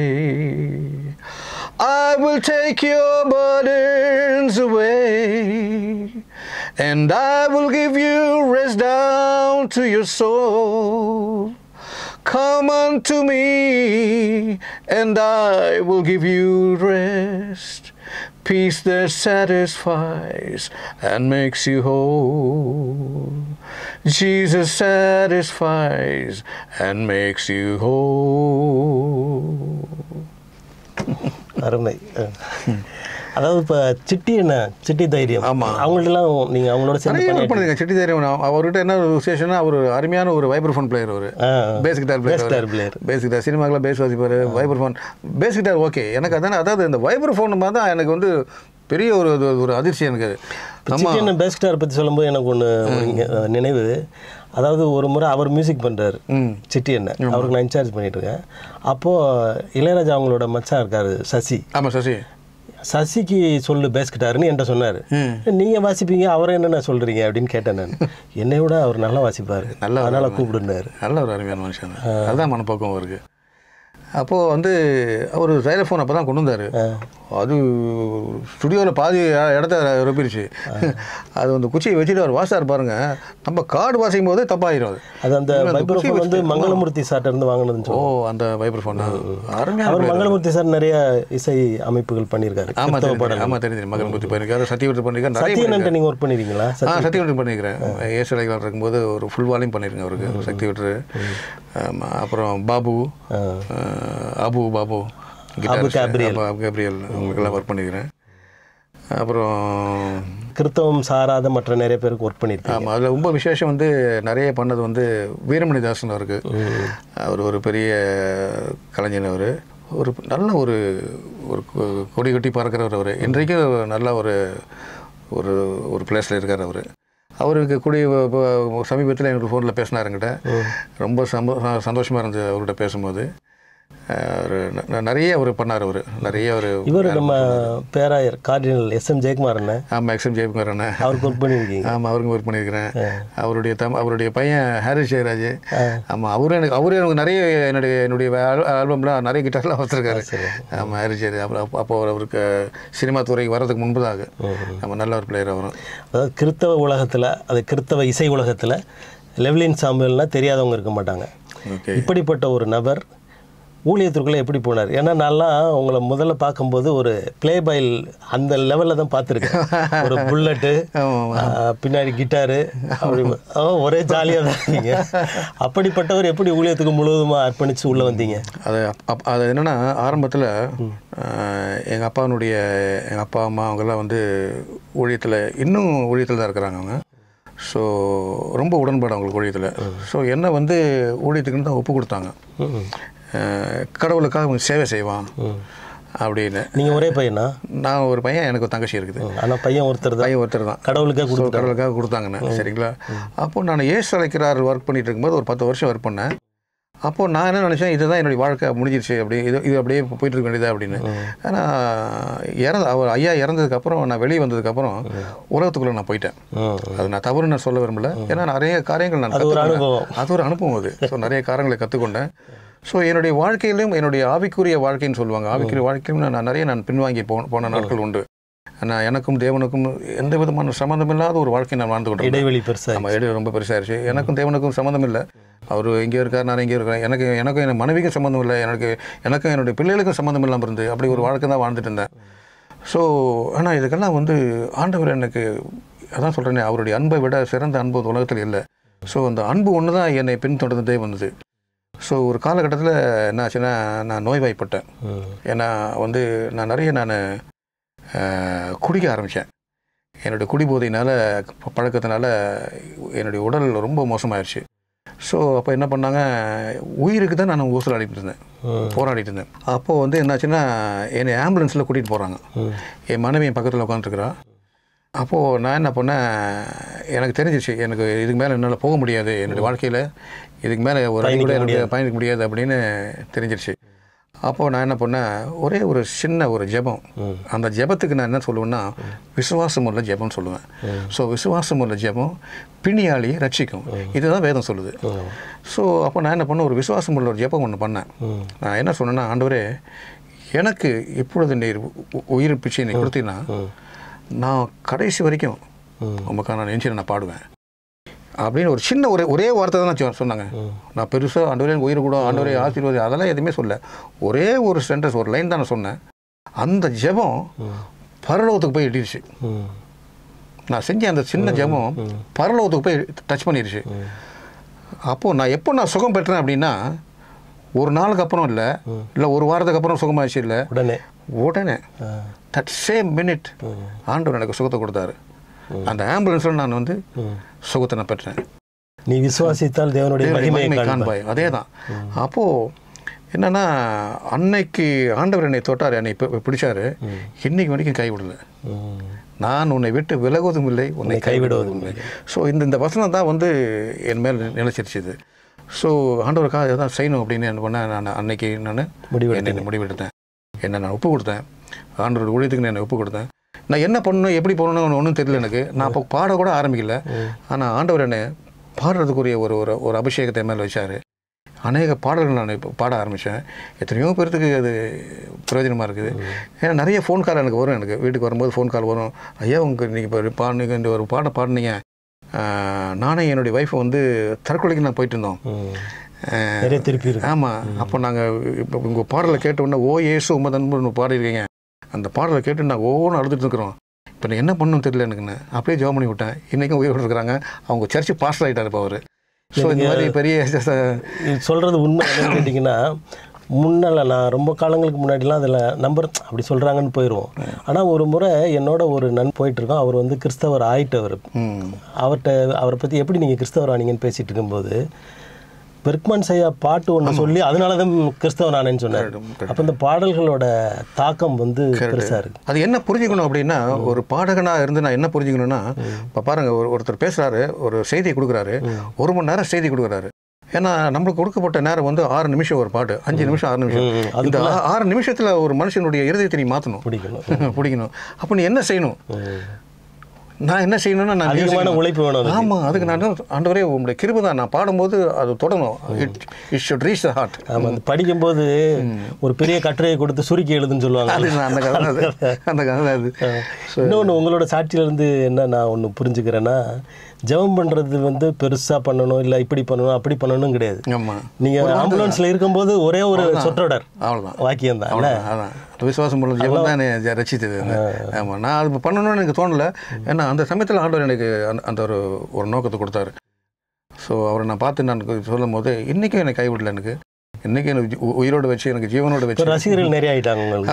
I will take your burdens away, and I will give you rest down to your soul. Come unto me, and I will give you rest, peace that satisfies and makes you whole. Jesus satisfies and makes you whole. அருமை அஹ். அதாவது இப்போ சிட்டி என்ன சிட்டி தைரியம் ஆமா. அவங்கள்ட்டலாம் நீங்கள் அவங்களோட சேர்ந்து நிறைய பண்ணி ஒர்க் பண்ணிருக்கேன் செட்டி தைரியம் நான் அவர்கிட்ட என்ன ஒரு விசேஷம்னா அவர் அருமையான ஒரு வைப்ரோஃபோன் பிளேயர் அவர் ஆ, bass guitar bass guitar player player. Bass guitar சினிமாக்கெலாம் பேஸ் வாசிப்பார் வைப்ரோஃபோன் பேஸ் கிட்டார் ஓகே எனக்கு அதானே அதாவது இந்த வைப்ரோஃபோன் தான் எனக்கு வந்து பெரிய ஒரு ஒரு- ஒரு அதிர்ச்சி எனக்கு அது. ஆமா சிட்டியன் பெஸ்ட் ஸ்டார் பற்றி சொல்லும்போது எனக்கு ஒன்று நினைவு அதாவது ஒரு முறை அவர் மியூசிக் பண்ணுறாரு ம் சிட்டி என்ன அவருக்கு நான் இன்சார்ஜ் பண்ணிட்டு இருக்கேன் அப்போது இளையராஜா அவங்களோட மச்சான் இருக்காரு சசி ஆமாம் சசி சசிக்கு சொல்லு பேஸ் கிட்டாருன்னு என்கிட்ட சொன்னார் ம் நீங்கள் வாசிப்பீங்க அவரை என்னென்ன சொல்கிறீங்க அப்படின்னு கேட்டேன் நான் என்னை விட அவர் நல்லா வாசிப்பார் நல்லா அதனால் கூப்பிடுனாரு நல்ல ஒரு அருமையான மனுஷன் தான். அதுதான் மனப்போக்கம் அவருக்கு அப்போது வந்து அவர் சைலஃபோன் அப்போ தான் கொண்டு வந்தார் அது ஸ்டுடியோவில் பாதி இ- இடத்த ரொப்பிருச்சு அது அந்த குச்சியை வச்சுட்டு அவர் வாசார் பாருங்க நம்ம கார்டு வாசிக்கும் போது தப்பாயிரும் அது அது அந்த அந்த குச்சி வைப்ரோஃபோன் வந்து வச்சுட்டு- மங்களமூர்த்தி சார்ட்ட இருந்து வாங்கினதுன்னு ஓ சொல்லுவாங்க அந்த வைப்ரோ ஃபோன் அருமையான அவர் player. மங்களமூர்த்தி சார் நிறைய இசை அமைப்புகள் பண்ணியிருக்காரு ஆமா கிறிஸ்தவ தெரியும் பாடல் ஆமா தெரியும் மகன் பற்றி பண்ணியிருக்காரு சத்தியவர்த்தி பண்ணியிருக்காரு நிறைய சத்யனன்ட்ட நீங்க ஒர்க் பண்ணிருக்கீங்களா ஆ சக்திவீட்டு பண்ணியிருக்கிறேன் ஏசு அலைகளார் இருக்கும்போது ஒரு ஃபுல் வால்யூம் பண்ணியிருக்கேன் அவருக்கு சக்தி விட்டு அப்புறம் பாபு ஆ. அஹ், அபு பாபு அபு guitarist. கேப்ரியல். ஆமா, அபு கேப்ரியல் அவங்களுக்கெல்லாம் ஒர்க் பண்ணியிருக்கிறேன் அப்புறம் கிறிஸ்தவம் சாராத மற்ற நிறைய பேருக்கு ஒர்க் பண்ணியிருக்கீங்க ஆமாம் அதில் ரொம்ப விசேஷம் வந்து நிறைய பண்ணது வந்து வீரமணி தாசன் அவருக்கு அவர் ஒரு பெரிய கலைஞர் அவர் ஒரு நல்ல ஒரு ஒரு கொ- கொடி கட்டி பறக்கிறவர் அவர் இன்றைக்கும் நல்ல ஒரு ஒரு ஒரு பிளேஸில் இருக்கார் அவர் அவருக்கு கூடிய சமீபத்தில் எனக்கு ஃபோனில் பேசினார் என்கிட்ட ரொம்ப சந்தோ சந்தோஷமாக இருந்தது அவர்கிட்ட பேசும்போது அஹ், அவரு ந- நிறைய அவர் பண்ணார் அவர் நிறைய ஒரு இவர் நம்ம பேராயர் கார்டினல் எஸ் எம் ஜெயக்குமார் அண்ணன் ஆமாம் எக்ஸம் ஜெயக்குமார் அண்ணன் அவருக்கு ஒர்க் பண்ணியிருக்கீங்க ஆமாம் அவருக்கும் ஒர்க் பண்ணியிருக்கிறேன் அவருடைய தம் அவருடைய பையன் ஹாரிஸ் ஜெயராஜ் ஆமாம் அவரும் எனக்கு அவரும் எனக்கு நிறைய என்னுடைய என்னுடைய ஆல்பம்லாம் நிறைய கிட்டார்லாம் வச்சுருக்காரு ஆமாம் ஹாரிஸ் ஜெயராஜ் அப்புறம் அப்போ- அப்போ அவருக்கு சினிமா துறைக்கு வர்றதுக்கு முன்பதாக நம்ம நல்ல ஒரு பிளேயர் அவரும் அதாவது கிறிஸ்தவ உலகத்தில் அது கிறிஸ்தவ இசை உலகத்தில் லெவ்லின் சாமுவேல்னா தெரியாதவங்க இருக்க மாட்டாங்க ஓகே இப்படிப்பட்ட ஒரு நபர் ஊழியத்திற்குள்ளே எப்படி போனார் ஏன்னா நான்லாம் உங்களை முதல்ல பார்க்கும்போது ஒரு ப்ளே பைல் அந்த லெவலில் தான் பார்த்துருக்கேன் ஒரு புல்லட்டு பின்னாடி கிட்டாரு அப்படி ஆ, ஒரே ஜாலியாக தான் இருக்கீங்க அப்படிப்பட்டவர் எப்படி ஊழியத்துக்கு முழுவதுமாக அர்ப்பணித்து உள்ளே வந்தீங்க அது அப்- அப்- அது என்னென்னா ஆரம்பத்தில் எங்கள் அப்பாவுடைய எங்கள் அப்பா அம்மா அவங்கெல்லாம் வந்து ஊழியத்தில் இன்னும் ஊழியத்தில் தான் இருக்கிறாங்க அவங்க ஸோ ரொம்ப உடன்பாடு அவங்களுக்கு ஊழியத்தில் ஸோ என்னை வந்து ஊழியத்துக்குன்னு தான் ஒப்பு கொடுத்தாங்க ம். அஹ், கடவுளுக்காக அவன் சேவை செய்வான் அப்படின்னு நீங்கள் ஒரே பையனா நான் ஒரு பையன் எனக்கு ஒரு தங்கச்சி இருக்குது ஆனால் பையன் ஒருத்தர் தான் பையன் ஒருத்தர் தான் கடவுளுக்கே ஸோ கொடுத்து கடவுளுக்காக கொடுத்தாங்கண்ணே சரிங்களா அப்போ நான் ஏசு அழைக்கிறார் ஒர்க் பண்ணிட்டு இருக்கும்போது ஒரு பத்து வருஷம் ஒர்க் பண்ணேன் அப்போ நான் என்ன நினச்சேன் இதுதான் என்னுடைய வாழ்க்கை முடிஞ்சிருச்சு அப்படி இது இது அப்படியே போயிட்டு இருக்க வேண்டியதா அப்படின்னு ஆனால் இறந்த அவர் ஐயா இறந்ததுக்கப்புறம் நான் வெளியே வந்ததுக்கப்புறம் உலகத்துக்குள்ளே நான் போயிட்டேன் ம். அது நான் தவறு நான் சொல்ல விரும்பல ஏன்னா நிறைய காரியங்கள் நான் அது ஒரு கத்துக்கொண்டேன். அனுபவம். அது ஒரு அனுபவம் அது ஸோ நிறைய காரியங்களை கற்றுக்கொண்டேன் ஸோ என்னுடைய வாழ்க்கையிலும் என்னுடைய ஆவிக்குரிய வாழ்க்கைன்னு சொல்லுவாங்க ஆவிக்குரிய வாழ்க்கையிலும் நான் நிறைய நான் பின்வாங்கி போ போன நாட்கள் உண்டு நான் எனக்கும் தேவனுக்கும் எந்த விதமான சம்மந்தம் இல்லாத ஒரு வாழ்க்கை நான் வாழ்ந்து கொண்டிருந்தேன் இடைவெளி பெருசாக நம்ம இடைவெளி ரொம்ப பெருசாயிருச்சு எனக்கும் தேவனுக்கும் சம்மந்தம் இல்லை அவர் இங்கே இருக்கார் நான் இங்கே இருக்கிறேன் எனக்கு எனக்கும் என் மனைவிக்கும் சம்மந்தம் இல்லை எனக்கு எனக்கும் என்னுடைய பிள்ளைகளுக்கும் சம்மந்தம் இல்லாமல் இருந்து அப்படி ஒரு வாழ்க்கை தான் வாழ்ந்துட்டு இருந்தேன் ஸோ ஆனால் இதுக்கெல்லாம் வந்து ஆண்டவர் எனக்கு அதான் சொல்கிறேனே அவருடைய அன்பை விட சிறந்த அன்பு இந்த உலகத்தில் இல்லை ஸோ அந்த அன்பு ஒன்று தான் என்னை பின்தொடர்ந்துட்டே வந்தது ஸோ ஒரு காலகட்டத்தில் என்ன ஆச்சுன்னா நான் நோய்வாய்ப்பட்டேன் ஏன்னா வந்து நான் நிறைய நான் குடிக்க ஆரம்பித்தேன் என்னுடைய குடிபோதையினால் பழக்கத்தினால என்னுடைய உடல் ரொம்ப மோசமாயிருச்சு ஸோ அப்போ என்ன பண்ணாங்க உயிருக்கு தான் நான் ஊசலாடிட்டு இருந்தேன் போராடிட்டு இருந்தேன் அப்போது வந்து என்னாச்சுன்னா என்னை ஆம்புலன்ஸில் கூட்டிகிட்டு போகிறாங்க என் மனைவி என் பக்கத்தில் உட்காந்துருக்குறா அப்போது நான் என்ன பண்ணேன் எனக்கு தெரிஞ்சிச்சு எனக்கு இதுக்கு மேலே என்னால் போக முடியாது என்னுடைய வாழ்க்கையில் இதுக்கு மேலே ஒரு அடி கூட எனக்கு பயணிக்க முடியாது அப்படின்னு தெரிஞ்சிருச்சு அப்போது நான் என்ன பண்ணேன் ஒரே ஒரு சின்ன ஒரு ஜெபம் அந்த ஜெபத்துக்கு நான் என்ன சொல்லுவேன்னா விசுவாசம் உள்ள ஜெபம் சொல்லுவேன் ஸோ விசுவாசம் உள்ள ஜெபம் பிணியாளியை ரட்சிக்கும் இதுதான் வேதம் சொல்லுது ஸோ அப்போ நான் என்ன பண்ணேன் ஒரு விசுவாசம் உள்ள ஒரு ஜெபம் ஒன்று பண்ணேன் நான் என்ன சொன்னேன்னா ஆண்டவரே எனக்கு இப்பொழுது நீர் உ- உயிர் பிச்சை நீ கொடுத்தீங்கன்னா நான் கடைசி வரைக்கும் உமக்கான நான் நெஞ்சில் நான் பாடுவேன் அப்படின்னு ஒரு சின்ன ஒரே ஒரே வார்த்தை தான் நான் சொ- சொன்னாங்க நான் பெருசாக ஆண்டவரே எனக்கு உயிர் கூட ஆண்டவரே ஆசீர்வாதி அதெல்லாம் எதுவுமே சொல்ல ஒரே ஒரு சென்டென்ஸ் ஒரு லைன் தான் நான் சொன்னேன் அந்த ஜெபம் பரலோகத்துக்கு போய் எட்டிடுச்சு நான் செஞ்ச அந்த சின்ன ஜெபம் பரலோகத்துக்கு போய் டச் பண்ணிடுச்சு அப்போது நான் எப்போ நான் சுகம் பெற்றேன் அப்படின்னா ஒரு நாளுக்கு அப்புறம் இல்லை இல்லை ஒரு வாரத்துக்கு அப்புறம் சுகமாச்சு இல்லை உடனே உடனே தட் சேம் மினிட் ஆண்டவர் எனக்கு சுகத்தை கொடுத்தாரு அந்த ஆம்புலன்ஸில் நான் வந்து சுகத்தை நான் பெற்றேன் நீ விசுவாசித்தால் தேவனுடைய மகிமையை மகிமை காண்பாய் காண்பாய் அதே தான் அப்போது என்னன்னா அன்னைக்கு ஆண்டவர் என்னை தொட்டார் என்னை பி- பிடிச்சாரு இன்னைக்கு வரைக்கும் கைவிடல ம். நான் உன்னை விட்டு விலகுவதும் இல்லை உன்னை கைவிடுவதும் இல்லை ஸோ இந்த இந்த வசனம் தான் வந்து என் மேல் நிலைச்சிருச்சு இது ஸோ ஆண்டவருக்காக எதாவது செய்யணும் அப்படின்னு என்ன பண்ணேன் நான் அன்னைக்கு நான் முடிவெடுத்தீங்க. என்னை முடிவெடுத்தேன் என்ன நான் ஒப்பு கொடுத்தேன் ஆண்டவரோட ஊழியத்துக்கு நான் ஒப்பு கொடுத்தேன் நான் என்ன பண்ணணும் எப்படி பண்ணணும்னு ஒன்றும் தெரியல எனக்கு நான் அப்போ பாட கூட ஆரம்பிக்கல ஆனால் ஆண்டவர் என்னை பாடுறதுக்குரிய ஒரு ஒரு ஒரு அபிஷேகத்தை என் மேலே வச்சார் அநேக பாடல்கள் நான் இப்போ பாட ஆரம்பித்தேன் எத்தனையோ பேர்த்துக்கு அது பிரயோஜனமாக இருக்குது ஏன்னா நிறைய ஃபோன் கால் எனக்கு வரும் எனக்கு வீட்டுக்கு வரும்போது ஃபோன் கால் வரும் ஐயா உங்களுக்கு நீங்கள் இப்போ பாடுனீங்க இந்த ஒரு பாடம் பாடினீங்க ஆஹ், நானே என்னுடைய ஒய்ஃபை வந்து தற்கொலைக்கு நான் போயிட்டு இருந்தோம் ம். ஆஹ், நிறைய திருப்பி இருக்கு ஆமாம் அப்போ நாங்கள் இப்போ உங்கள் பாடலை கேட்ட உடனே ஓ ஏசு உமதன்பு பாடிருக்கீங்க அந்த பாடலை கேட்டு நான் ஒவ்வொன்றும் அழுதுட்டு இருக்கிறோம் இப்போ நான் என்ன பண்ணணும்னு தெரியல எனக்குன்னு அப்படியே ஜாப் பண்ணி விட்டேன் இன்றைக்கும் உயிரோடு இருக்கிறாங்க அவங்க சர்ச்சு பாஸ்டர் ஆகிட்டார் இப்போ அவர் ஸோ இந்த மாதிரி பெரிய இது சொல்கிறது உண்மை என்னன்னு கேட்டிங்கன்னா முன்னால் நான் ரொம்ப காலங்களுக்கு முன்னாடிலாம் அதில் நம்பர் அப்படி சொல்கிறாங்கன்னு போயிடுவோம் ஆனால் ஒரு முறை என்னோட ஒரு நன் போயிட்டுருக்கோம் அவர் வந்து கிறிஸ்தவர் ஆயிட்டவர் ம் அவர்கிட்ட அவரை பற்றி எப்படி நீங்கள் கிறிஸ்தவர் ஆனீங்கன்னு பேசிகிட்டு இருக்கும்போது பெர்க்மன் செய்யா பாட்டு ஒன்று சொல்லி அதனால தான் கிறிஸ்தவர் ஆனேன்னு சொன்னார் அப்போ இந்த பாடல்களோட தாக்கம் வந்து பெருசாக இருக்குது அது என்ன புரிஞ்சுக்கணும் அப்படின்னா ஒரு பாடகனாக இருந்து நான் என்ன புரிஞ்சுக்கணும்னா இப்போ பாருங்கள் ஒரு ஒருத்தர் பேசுகிறாரு ஒரு செய்தி கொடுக்குறாரு ஒரு மணி நேரம் செய்தி கொடுக்குறாரு ஏன்னா நம்மளுக்கு கொடுக்கப்பட்ட நேரம் வந்து ஆறு நிமிஷம் ஒரு பாட்டு அஞ்சு நிமிஷம் ஆறு நிமிஷம் ம், இந்த ஆ- ஆறு நிமிஷத்தில் ஒரு மனுஷனுடைய இருதயத்தை நீ மாற்றணும் பிடிக்கணும் பிடிக்கணும் அப்போ நீ என்ன செய்யணும் நான் என்ன செய்யணும்னா நான் அதிகமான யோசிக்கணும். உழைப்பு வேணும் அதுக்கு. ஆமா அதுக்கு நான் ஆண்டவரே உங்களுடைய கிருபை தான் நான் பாடும்போது அது தொடணும் it it should reach the heart ஆமாம் அந்த படிக்கும்போது ஒரு பெரிய கட்டுரையை கொடுத்து சுருக்கி எழுதுன்னு சொல்லுவாங்க அது நான் அந்த கதை தான் அது அந்த கதை தான் அது இன்னொன்று உங்களோட சாட்சியிலேருந்து என்ன நான் ஒன்று புரிஞ்சுக்கிறேன்னா ஜெபம் பண்ணுறது வந்து பெருசாக பண்ணணும் இல்லை இப்படி பண்ணணும் அப்படி பண்ணணும் கிடையாது ஆமா நீங்கள் ஆம்புலன்ஸில் இருக்கும்போது ஒரே ஒரு சொற்றொடர் அவ்வளோதான் வாக்கியம் தான் அவ்வளோதான் அதான் அந்த விசுவாசம் உள்ள ஜீவன் தான் என்னை ரசித்தது ஆமாம் நான் அது பண்ணணும்னு எனக்கு தோணல ஏன்னா அந்த சமயத்தில் ஆண்டவர் எனக்கு அந்த அந்த ஒரு ஒரு நோக்கத்தை கொடுத்தாரு ஸோ அவரை நான் பார்த்து நான் சொல்லும் போது இன்றைக்கும் என்னை கைவிடல எனக்கு இன்றைக்கும் எனக்கு ஜீ- உ- உயிரோடு வச்சு எனக்கு ஜீவனோடு இப்போ வச்சு ரசிகர்கள் நிறைய ஆயிட்டாங்க உங்களுக்கு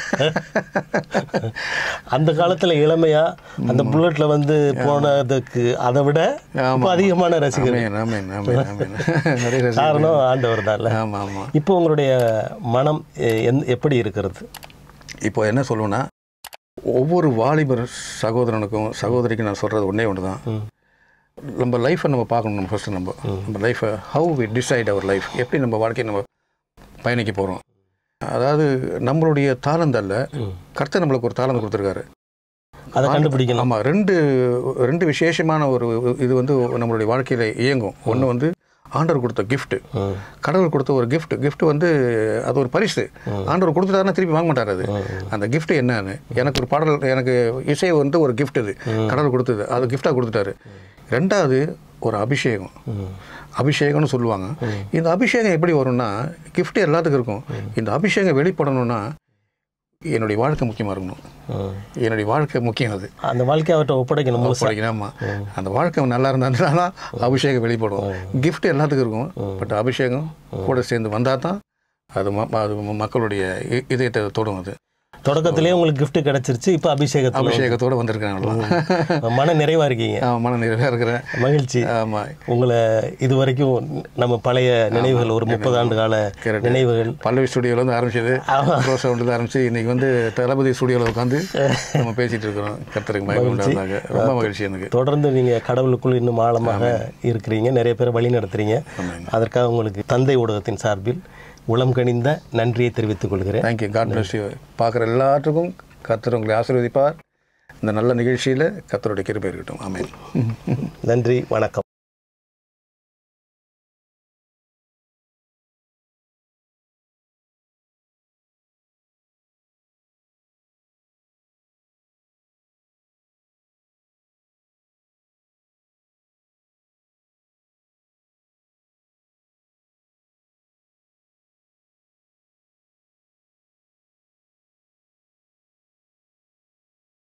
அந்த காலத்தில் இளமையா அந்த புல்லட்ல வந்து போனதுக்கு அதை விட இப்போ அதிகமான ரசிகர்கள் ஆமேன் ஆமேன் ஆமேன் ஆமேன் நிறைய ரசிகர்கள். காரணம் ஆண்டவர் தான்ல ஆமாம் ஆமாம் இப்போ உங்களுடைய மனம் எ- எந் எப்படி இருக்கிறது இப்போ என்ன சொல்லுவேன்னா ஒவ்வொரு வாலிபர் சகோதரனுக்கும் சகோதரிக்கும் நான் சொல்கிறது ஒன்றே ஒன்று தான் ம். நம்ம லைஃப்பை நம்ம பார்க்கணும் நம்ம ஃபஸ்ட்டு நம்ம நம்ம லைஃப்பை ஹவு வி டிசைட் அவர் லைஃப் எப்படி நம்ம வாழ்க்கையை நம்ம பயணிக்க போகிறோம் அதாவது நம்மளுடைய தாளந்து அல்ல ம். கர்த்தர் நம்மளுக்கு ஒரு தாளந்து கொடுத்துருக்காரு அதை கண்டுபிடிக்கணும் ஆமாம் ரெண்டு ரெண்டு விசேஷமான ஒரு இது வந்து நம்மளுடைய வாழ்க்கையில் இயங்கும் ஒன்று வந்து ஆண்டவர் கொடுத்த gift ம். கடவுள் கொடுத்த ஒரு gift gift வந்து அது ஒரு பரிசு ஆண்டவர் கொடுத்துட்டாருன்னா திருப்பி வாங்க மாட்டார் அது அந்த gift என்னன்னு எனக்கு ஒரு பாடல் எனக்கு இசை வந்து ஒரு gift இது கடவுள் கொடுத்தது அது gift-ஆ கொடுத்துட்டாரு ரெண்டாவது ஒரு அபிஷேகம் ம். அபிஷேகம்னு சொல்லுவாங்க இந்த அபிஷேகம் எப்படி வரும்னா gift எல்லாத்துக்கும் இருக்கும் இந்த அபிஷேகம் வெளிப்படணும்னா என்னுடைய வாழ்க்கை முக்கியமாக இருக்கணும் ம். என்னுடைய வாழ்க்கை முக்கியம் அது அந்த வாழ்க்கையை அவர்கிட்ட ஒப்படைக்கணும் முழுசா. படிக்கணுமா அந்த வாழ்க்கை நல்லா இருந்தா தான் அபிஷேகம் வெளிப்படும் gift எல்லாத்துக்கும் இருக்கும் பட் அபிஷேகம் கூட சேர்ந்து வந்தால் தான் அது ம- அது மக்களுடைய இ- இதயத்தை தொடும் அது தொடக்கத்திலேயே உங்களுக்கு gift கிடைச்சிருச்சு இப்போ அபிஷேகத்தில் அபிஷேகத்தோடு வந்திருக்காங்க மன நிறைவா இருக்கீங்க மன நிறைவாக இருக்கிறேன் மகிழ்ச்சி ஆமாம் உங்களை இது வரைக்கும் நம்ம பழைய நினைவுகள் ஒரு முப்பது ஆண்டு கால Correct. நினைவுகள் பல்லவி ஸ்டுடியோவில் வந்து ஆரம்பிச்சது ரோசா வந்து ஆரம்பிச்சு இன்னைக்கு வந்து தளபதி ஸ்டுடியோவில் உட்காந்து நம்ம பேசிட்டு இருக்கிறோம் கர்த்தருக்கு மயக்கம் உண்டாதாக ரொம்ப மகிழ்ச்சி எனக்கு தொடர்ந்து நீங்க கடவுளுக்குள் இன்னும் ஆழமாக இருக்கிறீங்க நிறைய பேரை வழி நடத்துறீங்க அதற்காக உங்களுக்கு தந்தை ஊடகத்தின் சார்பில் உளம் கனிந்த நன்றியை தெரிவித்துக் கொள்கிறேன் தேங்க்யூ காட் பிளஸ் யூ பார்க்குற எல்லாத்துக்கும் கர்த்தர் உங்களை ஆசீர்வதிப்பார் இந்த நல்ல நிகழ்ச்சியில் கர்த்தருடைய கிருபை இருக்கட்டும் ஆமென் நன்றி வணக்கம்